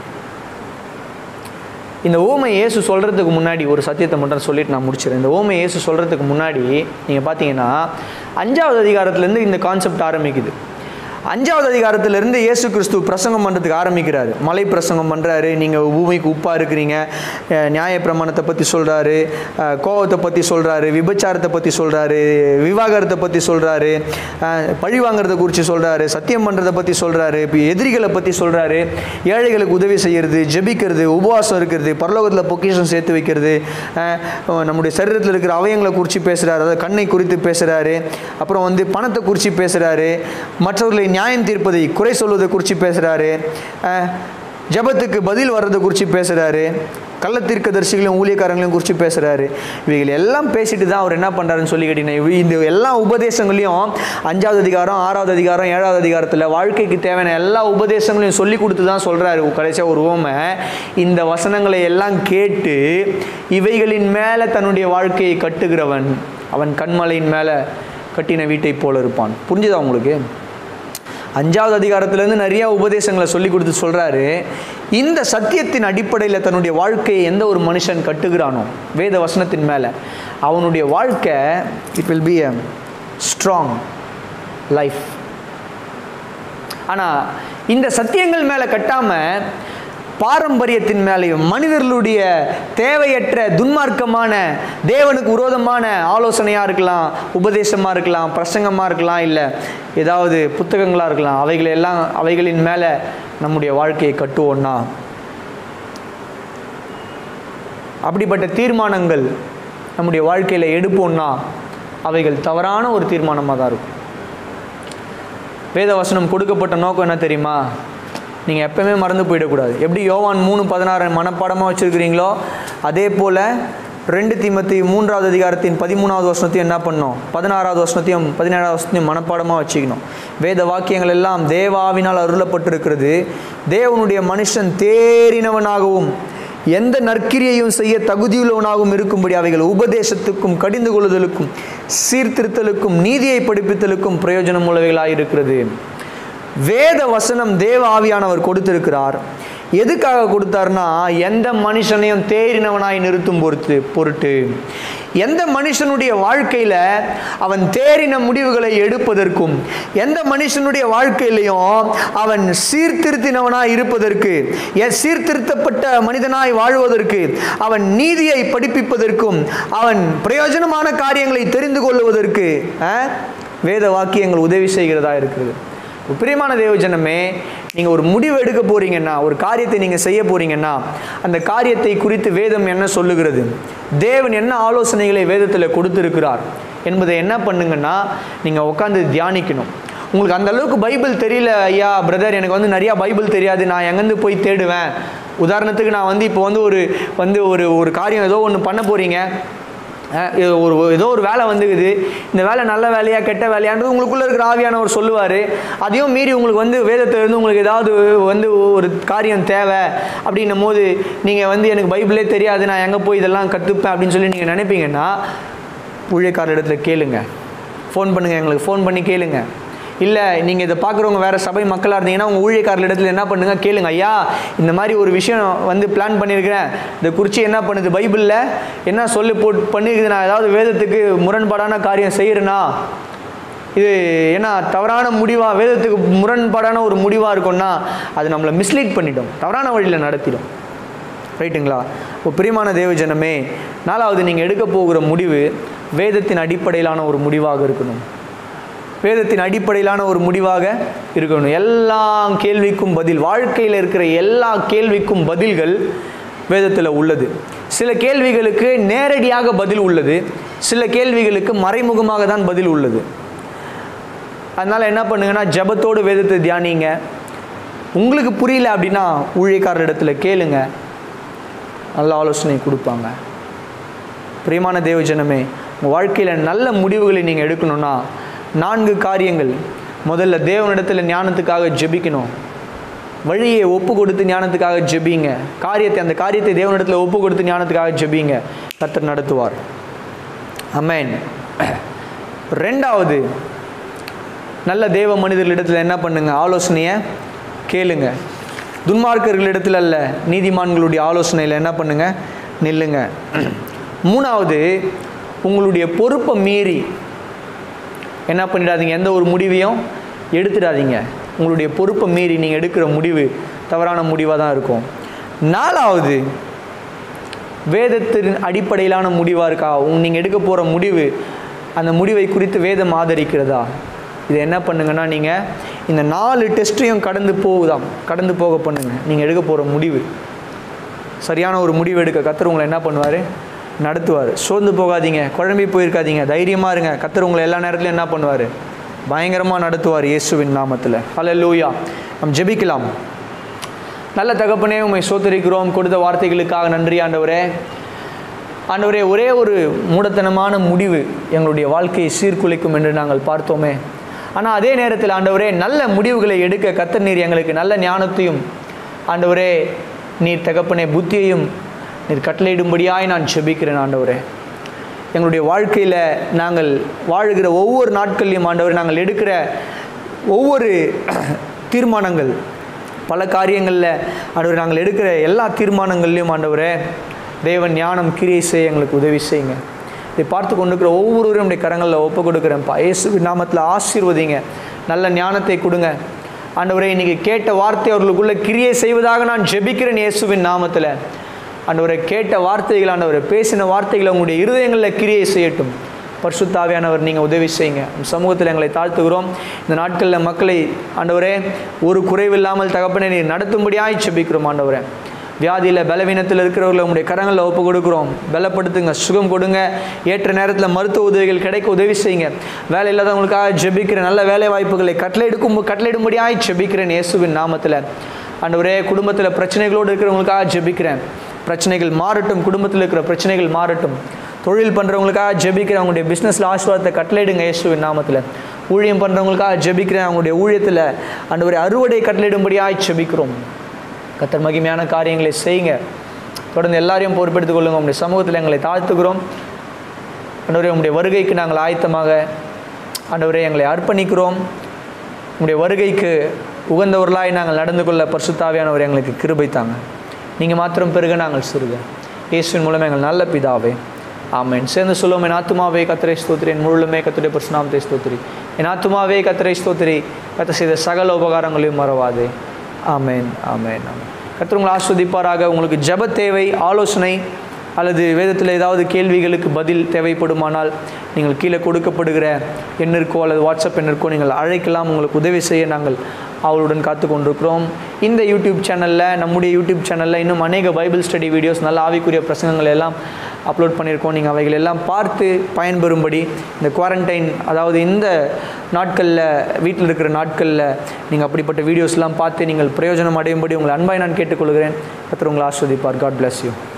இந்த ஓமை இயேசு சொல்கிறதுக்கு முன்னாடி ஒரு சத்தியத்தை மட்டும் சொல்லிட்டு நான் முடிச்சிடுறேன் இந்த ஓமை இயேசு சொல்கிறதுக்கு முன்னாடி நீங்கள் பார்த்தீங்கன்னா அஞ்சாவது அதிகாரத்துலேருந்து இந்த கான்செப்ட் ஆரம்பிக்குது அஞ்சாவது அதிகாரத்திலிருந்து இயேசு கிறிஸ்து பிரசங்கம் பண்ணுறதுக்கு ஆரம்பிக்கிறாரு மலை பிரசங்கம் பண்ணுறாரு நீங்கள் பூமிக்கு உப்பாக இருக்கிறீங்க அஹ் நியாய பிரமாணத்தை பற்றி சொல்கிறாரு கோவத்தை பற்றி சொல்கிறாரு விபச்சாரத்தை பற்றி சொல்கிறாரு விவாகரத்தை பற்றி சொல்கிறாரு பழி வாங்குறதை குறித்து சொல்கிறாரு சத்தியம் பண்ணுறதை பற்றி சொல்கிறாரு இப்போ எதிரிகளை பற்றி சொல்கிறாரு ஏழைகளுக்கு உதவி செய்கிறது ஜெபிக்கிறது உபவாசம் இருக்கிறது பரலோகத்தில் பொக்கிஷம் சேர்த்து வைக்கிறது அஹ் நம்முடைய சரீரத்தில் இருக்கிற அவயங்களை குறித்து பேசுகிறாரு அதாவது கண்ணை குறித்து பேசுகிறாரு அப்புறம் வந்து பணத்தை குறித்து பேசுகிறாரு மற்றவர்களை நியாயம் தீர்ப்பதை குறை சொல்வதை குறித்து பேசுகிறாரு ஜபத்துக்கு பதில் வர்றதை குறித்து பேசுகிறாரு கள்ளத்தீர்க்கதரிசிகளையும் ஊழியக்காரங்களையும் குறித்து பேசுகிறாரு இவைகள் எல்லாம் பேசிட்டு தான் அவர் என்ன பண்ணுறாருன்னு சொல்லி கேட்டீங்கன்னா இவ- இந்த எல்லா உபதேசங்களையும் அஞ்சாவது அதிகாரம் ஆறாவது அதிகாரம் ஏழாவது அதிகாரத்தில் வாழ்க்கைக்கு தேவையான எல்லா உபதேசங்களையும் சொல்லி கொடுத்து தான் சொல்கிறாரு கடைசியாக ஒரு ஓமை இந்த வசனங்களை எல்லாம் கேட்டு இவைகளின் மேலே தன்னுடைய வாழ்க்கையை கட்டுகிறவன் அவன் கண்மலையின் மேலே கட்டின வீட்டைப் போல இருப்பான் புரிஞ்சுதா உங்களுக்கு அஞ்சாவது அதிகாரத்திலேருந்து நிறைய உபதேசங்களை சொல்லி கொடுத்து சொல்கிறாரு இந்த சத்தியத்தின் அடிப்படையில் தன்னுடைய வாழ்க்கையை எந்த ஒரு மனுஷன் கட்டுகிறானோ வேத வசனத்தின் மேலே அவனுடைய வாழ்க்கை it will be a strong life ஆனால் இந்த சத்தியங்கள் மேலே கட்டாமல் பாரம்பரியத்தின் மேலேயும் மனிதர்களுடைய தேவையற்ற துன்மார்க்கமான தேவனுக்கு விரோதமான ஆலோசனையாக இருக்கலாம் உபதேசமாக இருக்கலாம் பிரசங்கமாக இருக்கலாம் இல்லை ஏதாவது புத்தகங்களாக இருக்கலாம் அவைகள் எல்லாம் அவைகளின் மேலே நம்முடைய வாழ்க்கையை கட்டுவோன்னா அப்படிப்பட்ட தீர்மானங்கள் நம்முடைய வாழ்க்கையில் எடுப்போம்னா அவைகள் தவறான ஒரு தீர்மானமாக தான் இருக்கும் வேதவசனம் கொடுக்கப்பட்ட நோக்கம் என்ன தெரியுமா நீங்கள் எப்பவுமே மறந்து போயிடக்கூடாது எப்படி யோவான் மூணு பதினாறு மனப்பாடமாக வச்சுருக்கிறீங்களோ அதே போல் ரெண்டு தீமத்தி மூன்றாவது அதிகாரத்தின் பதிமூணாவது வசனத்தையும் என்ன பண்ணோம் பதினாறாவது வசனத்தையும் பதினேழாவது வசனத்தையும் மனப்பாடமாக வச்சுக்கணும் வேத வாக்கியங்கள் எல்லாம் தேவாவினால் அருளப்பட்டிருக்கிறது தேவனுடைய மனுஷன் தேறினவனாகவும் எந்த நற்கிரியையும் செய்ய தகுதியுள்ளவனாகவும் இருக்கும்படி அவைகள் உபதேசத்துக்கும் கடிந்து கொள்ளுதலுக்கும் சீர்திருத்தலுக்கும் நீதியை படிப்பித்தலுக்கும் பிரயோஜனம் உள்ளவைகளாக இருக்கிறது வேத வசனம் தேவ ஆவியானவர் கொடுத்திருக்கிறார் எதுக்காக கொடுத்தாருன்னா எந்த மனுஷனையும் தேறினவனாய் நிறுத்தும் பொறுத்து பொருட்டு எந்த மனுஷனுடைய வாழ்க்கையில் அவன் தேறின முடிவுகளை எடுப்பதற்கும் எந்த மனுஷனுடைய வாழ்க்கையிலையும் அவன் சீர்திருத்தினவனாய் இருப்பதற்கு எ- சீர்திருத்தப்பட்ட மனிதனாய் வாழ்வதற்கு அவன் நீதியை படிப்பிப்பதற்கும் அவன் பிரயோஜனமான காரியங்களை தெரிந்து கொள்வதற்கு அஹ், வேத வாக்கியங்கள் உதவி செய்கிறதா இருக்கிறது பிரியமான தேவஜனமே நீங்கள் ஒரு முடிவு எடுக்க போறீங்கன்னா ஒரு காரியத்தை நீங்கள் செய்ய போறீங்கன்னா அந்த காரியத்தை குறித்து வேதம் என்ன சொல்லுகிறது தேவன் என்ன ஆலோசனைகளை வேதத்தில் கொடுத்திருக்கிறார் என்பதை என்ன பண்ணுங்கன்னா நீங்கள் உட்காந்து தியானிக்கணும் உங்களுக்கு அந்த அளவுக்கு பைபிள் தெரியல ஐயா பிரதர் எனக்கு வந்து நிறையா பைபிள் தெரியாது நான் எங்கேருந்து போய் தேடுவேன் உதாரணத்துக்கு நான் வந்து இப்போ வந்து ஒரு வந்து ஒரு ஒரு காரியம் ஏதோ ஒன்று பண்ண போகிறீங்க அஹ் இது ஒரு ஏதோ ஒரு வேலை வந்துக்குது இந்த வேலை நல்ல வேலையா கெட்ட வேலையான்றது உங்களுக்குள்ள இருக்கிற ஆவியானவர் சொல்லுவார் அதையும் மீறி உங்களுக்கு வந்து வேதத்திலிருந்து உங்களுக்கு ஏதாவது வந்து ஒரு காரியம் தேவை அப்படின்னும் போது நீங்கள் வந்து எனக்கு பைபிளே தெரியாது நான் எங்கே போய் இதெல்லாம் கற்றுப்பேன் அப்படின்னு சொல்லி நீங்கள் நினைப்பீங்கன்னா ஊழியக்காரர் இடத்துல கேளுங்க ஃபோன் பண்ணுங்கள் எங்களுக்கு ஃபோன் பண்ணி கேளுங்க இல்லை நீங்கள் இதை பார்க்குறவங்க வேறு சபை மக்களாக இருந்தீங்கன்னா உங்கள் ஊழியக்காரர் இடத்துல என்ன பண்ணுங்க கேளுங்க ஐயா இந்த மாதிரி ஒரு விஷயம் வந்து பிளான் பண்ணியிருக்கிறேன் இதை குறித்து என்ன பண்ணுது பைபிளில் என்ன சொல்லி போட்டு பண்ணியிருக்குது நான் ஏதாவது வேதத்துக்கு முரண்பாடான காரியம் செய்கிறேனா இது என்ன தவறான முடிவாக வேதத்துக்கு முரண்பாடான ஒரு முடிவாக இருக்கும்னா அது நம்மளை மிஸ்லீட் பண்ணிடும் தவறான வழியில் நடத்திடும் ரைட்டுங்களா இப்போ பிரியமான தேவ ஜனமே நாலாவது நீங்கள் எடுக்க போகிற முடிவு வேதத்தின் அடிப்படையிலான ஒரு முடிவாக இருக்கணும் வேதத்தின் அடிப்படையிலான ஒரு முடிவாக இருக்கணும் எல்லா கேள்விக்கும் பதில் வாழ்க்கையில் இருக்கிற எல்லா கேள்விக்கும் பதில்கள் வேதத்தில் உள்ளது சில கேள்விகளுக்கு நேரடியாக பதில் உள்ளது சில கேள்விகளுக்கு மறைமுகமாக தான் பதில் உள்ளது அதனால் என்ன பண்ணுங்கன்னா ஜெபத்தோடு வேதத்தை தியானிங்க உங்களுக்கு புரியல அப்படின்னா ஊழியக்காரர் இடத்துல கேளுங்க நல்ல ஆலோசனை கொடுப்பாங்க பிரியமான தேவஜனமே உங்கள் வாழ்க்கையில் நல்ல முடிவுகளை நீங்கள் எடுக்கணும்னா நான்கு காரியங்கள் முதல்ல தேவனிடத்தில் ஞானத்துக்காக ஜெபிக்கணும் வழியை ஒப்பு கொடுத்து ஞானத்துக்காக ஜெபிங்க காரியத்தை அந்த காரியத்தை தேவனிடத்தில் ஒப்பு கொடுத்து ஞானத்துக்காக ஜெபிங்க கர்த்தர் நடத்துவார் அமேன் ரெண்டாவது நல்ல தேவ மனிதர்களிடத்தில் என்ன பண்ணுங்க ஆலோசனையை கேளுங்க துன்மார்க்கர்களிடத்தில் அல்ல நீதிமான்களுடைய ஆலோசனையில் என்ன பண்ணுங்க நில்லுங்க மூணாவது உங்களுடைய பொறுப்பை மீறி என்ன பண்ணிடாதீங்க எந்த ஒரு முடிவையும் எடுத்துடாதீங்க உங்களுடைய பொறுப்பை மீறி நீங்கள் எடுக்கிற முடிவு தவறான முடிவாக தான் இருக்கும் நாலாவது வேதத்தின் அடிப்படையிலான முடிவாக இருக்கா நீங்கள் எடுக்க போகிற முடிவு அந்த முடிவை குறித்து வேதம் ஆதரிக்கிறதா இதை என்ன பண்ணுங்கன்னா நீங்கள் இந்த நாலு டெஸ்ட்டையும் கடந்து போகுதாம் கடந்து போக பண்ணுங்க நீங்கள் எடுக்க போகிற முடிவு சரியான ஒரு முடிவு எடுக்க கத்தர் உங்களை என்ன பண்ணுவார் நடத்துவார் சோர்ந்து போகாதீங்க குழம்பி போயிருக்காதீங்க தைரியமாக இருங்க கத்தர் உங்களை எல்லா நேரத்துலையும் என்ன பண்ணுவார் பயங்கரமாக நடத்துவார் இயேசுவின் நாமத்தில் ஹalleluya நம் ஜெபிக்கலாம் நல்ல தகப்பனே உம்மை சோத்தரிக்கிறோம் கொடுத்த வார்த்தைகளுக்காக நன்றி ஆண்டவரே ஆண்டவரே ஒரே ஒரு மூடத்தனமான முடிவு எங்களுடைய வாழ்க்கையை சீர்குலைக்கும் என்று நாங்கள் பார்த்தோமே ஆனால் அதே நேரத்தில் ஆண்டவரே நல்ல முடிவுகளை எடுக்க கத்தர் நீர் எங்களுக்கு நல்ல ஞானத்தையும் ஆண்டவரே நீர் தகப்பனே புத்தியையும் நீர் கட்டளையிடும்படியாய் நான் செபிக்கிறேன் ஆண்டவரே எங்களுடைய வாழ்க்கையில் நாங்கள் வாழுகிற ஒவ்வொரு நாட்கள்லையும் ஆண்டவரே நாங்கள் எடுக்கிற ஒவ்வொரு தீர்மானங்கள் பல காரியங்களில் ஆண்டவரே நாங்கள் எடுக்கிற எல்லா தீர்மானங்கள்லையும் ஆண்டவரே தேவன் ஞானம் கிரியை செய்ய எங்களுக்கு உதவி செய்யுங்க இதை பார்த்து கொண்டிருக்கிற ஒவ்வொருவரும் நம்முடைய கரங்களில் ஒப்பு கொடுக்குறேன்ப்பா இயேசு நாமத்தில் ஆசீர்வதிங்க நல்ல ஞானத்தை கொடுங்க ஆண்டவரே இன்னைக்கு கேட்ட வார்த்தை அவர்களுக்குள்ள கிரியை செய்வதாக நான் ஜெபிக்கிறேன் இயேசுவின் நாமத்தில் ஆண்டவரை கேட்ட வார்த்தைகள் ஆண்டவரை பேசின வார்த்தைகளை உங்களுடைய இருதயங்களில் கிரியை செய்யட்டும் பரிசுத்தாவியானவர் நீங்கள் உதவி செய்யுங்க உம் சமூகத்தில் எங்களை தாழ்த்துகிறோம் இந்த நாட்களில் மக்களை ஆண்டவரே ஒரு குறைவில்லாமல் தகப்பனை நீர் நடத்தும்படியாய் செபிக்கிறோம் ஆண்டவரே வியாதியில் பலவீனத்தில் இருக்கிறவர்களை உங்களுடைய கரங்களில் ஒப்பு கொடுக்குறோம் பலப்படுத்துங்க சுகம் கொடுங்க ஏற்ற நேரத்தில் மருத்துவ உதவிகள் கிடைக்க உதவி செய்யுங்க வேலை இல்லாதவங்களுக்காக ஜெபிக்கிறேன் நல்ல வேலை வாய்ப்புகளை கட்டளையிடுக்கும் கட்டளையிடும்படியாய் ஜெபிக்கிறேன் இயேசுவின் நாமத்தில் ஆண்டவரே குடும்பத்தில் பிரச்சனைகளோடு இருக்கிறவங்களுக்காக ஜெபிக்கிறேன் பிரச்சனைகள் மாறட்டும் குடும்பத்தில் இருக்கிற பிரச்சனைகள் மாறட்டும் தொழில் பண்ணுறவங்களுக்காக ஜெபிக்கிறேன் அவங்களுடைய பிஸ்னஸில் ஆசீர்வாதத்தை கட்டளையிடுங்க இயேசுவின் நாமத்தில் ஊழியம் பண்ணுறவங்களுக்காக ஜெபிக்கிறேன் அவங்களுடைய ஊழியத்தில் ஆண்டவரே அறுவடை கட்டளையிடும்படியாய் ஜெபிக்கிறோம் கத்தர் மகிமையான காரியங்களை செய்யுங்க தொடர்ந்து எல்லாரையும் பொறுப்பெடுத்துக் கொள்ளுங்க உங்களுடைய சமூகத்தில் எங்களை தாழ்த்துக்கிறோம் ஆண்டவரே உங்களுடைய வருகைக்கு நாங்கள் ஆயத்தமாக ஆண்டவரே எங்களை அர்ப்பணிக்கிறோம் உங்களுடைய வருகைக்கு உகந்தவர்களாய் நாங்கள் நடந்து கொள்ள பரிசுத்தாவியானவர் எங்களுக்கு கிருபை தாங்க நீங்கள் மாத்திரம் பெருக நாங்கள் சிறுக இயேசுவின் மூலம் எங்கள் நல்ல பிதாவே ஆமென் சேர்ந்து சொல்லுவோம் என் ஆத்துமாவே கத்திரை ஸ்தோத்திரி என் முழுமே கத்துடைய பரிசுநாமத்தை ஸ்தோத்திரி என் ஆத்துமாவே கத்திரை ஸ்தோத்திரி கத்த செய்த சகல உபகாரங்களையும் மறவாதே ஆமென் ஆமென் ஆமென் கர்த்தர் உங்களை ஆஸ்வதிப்பாராக உங்களுக்கு ஜெப தேவை ஆலோசனை அல்லது வேதத்தில் ஏதாவது கேள்விகளுக்கு பதில் தேவைப்படுமானால் நீங்கள் கீழே கொடுக்கப்படுகிற எண்ணிற்கோ அல்லது வாட்ஸ்அப் எண்ணிற்கோ நீங்கள் அழைக்கலாம் உங்களுக்கு உதவி செய்ய நாங்கள் அவளுடன் காத்து கொண்டிருக்கிறோம் இந்த யூடியூப் சேனலில் நம்முடைய யூடியூப் சேனலில் இன்னும் அநேக பைபிள் ஸ்டடி வீடியோஸ் நல்ல ஆவிக்குரிய பிரசங்கங்கள் எல்லாம் அப்லோட் பண்ணியிருக்கோம் நீங்கள் அவைகள் எல்லாம் பார்த்து பயன்பெறும்படி இந்த குவாரண்டைன் அதாவது இந்த நாட்களில் வீட்டில் இருக்கிற நாட்களில் நீங்கள் அப்படிப்பட்ட வீடியோஸ்லாம் பார்த்து நீங்கள் பிரயோஜனம் அடையும்படி உங்களை அன்பாய் நான் கேட்டுக்கொள்கிறேன் கத்திர உங்களை ஆஸ்வதிப்பார் காட் bless யூ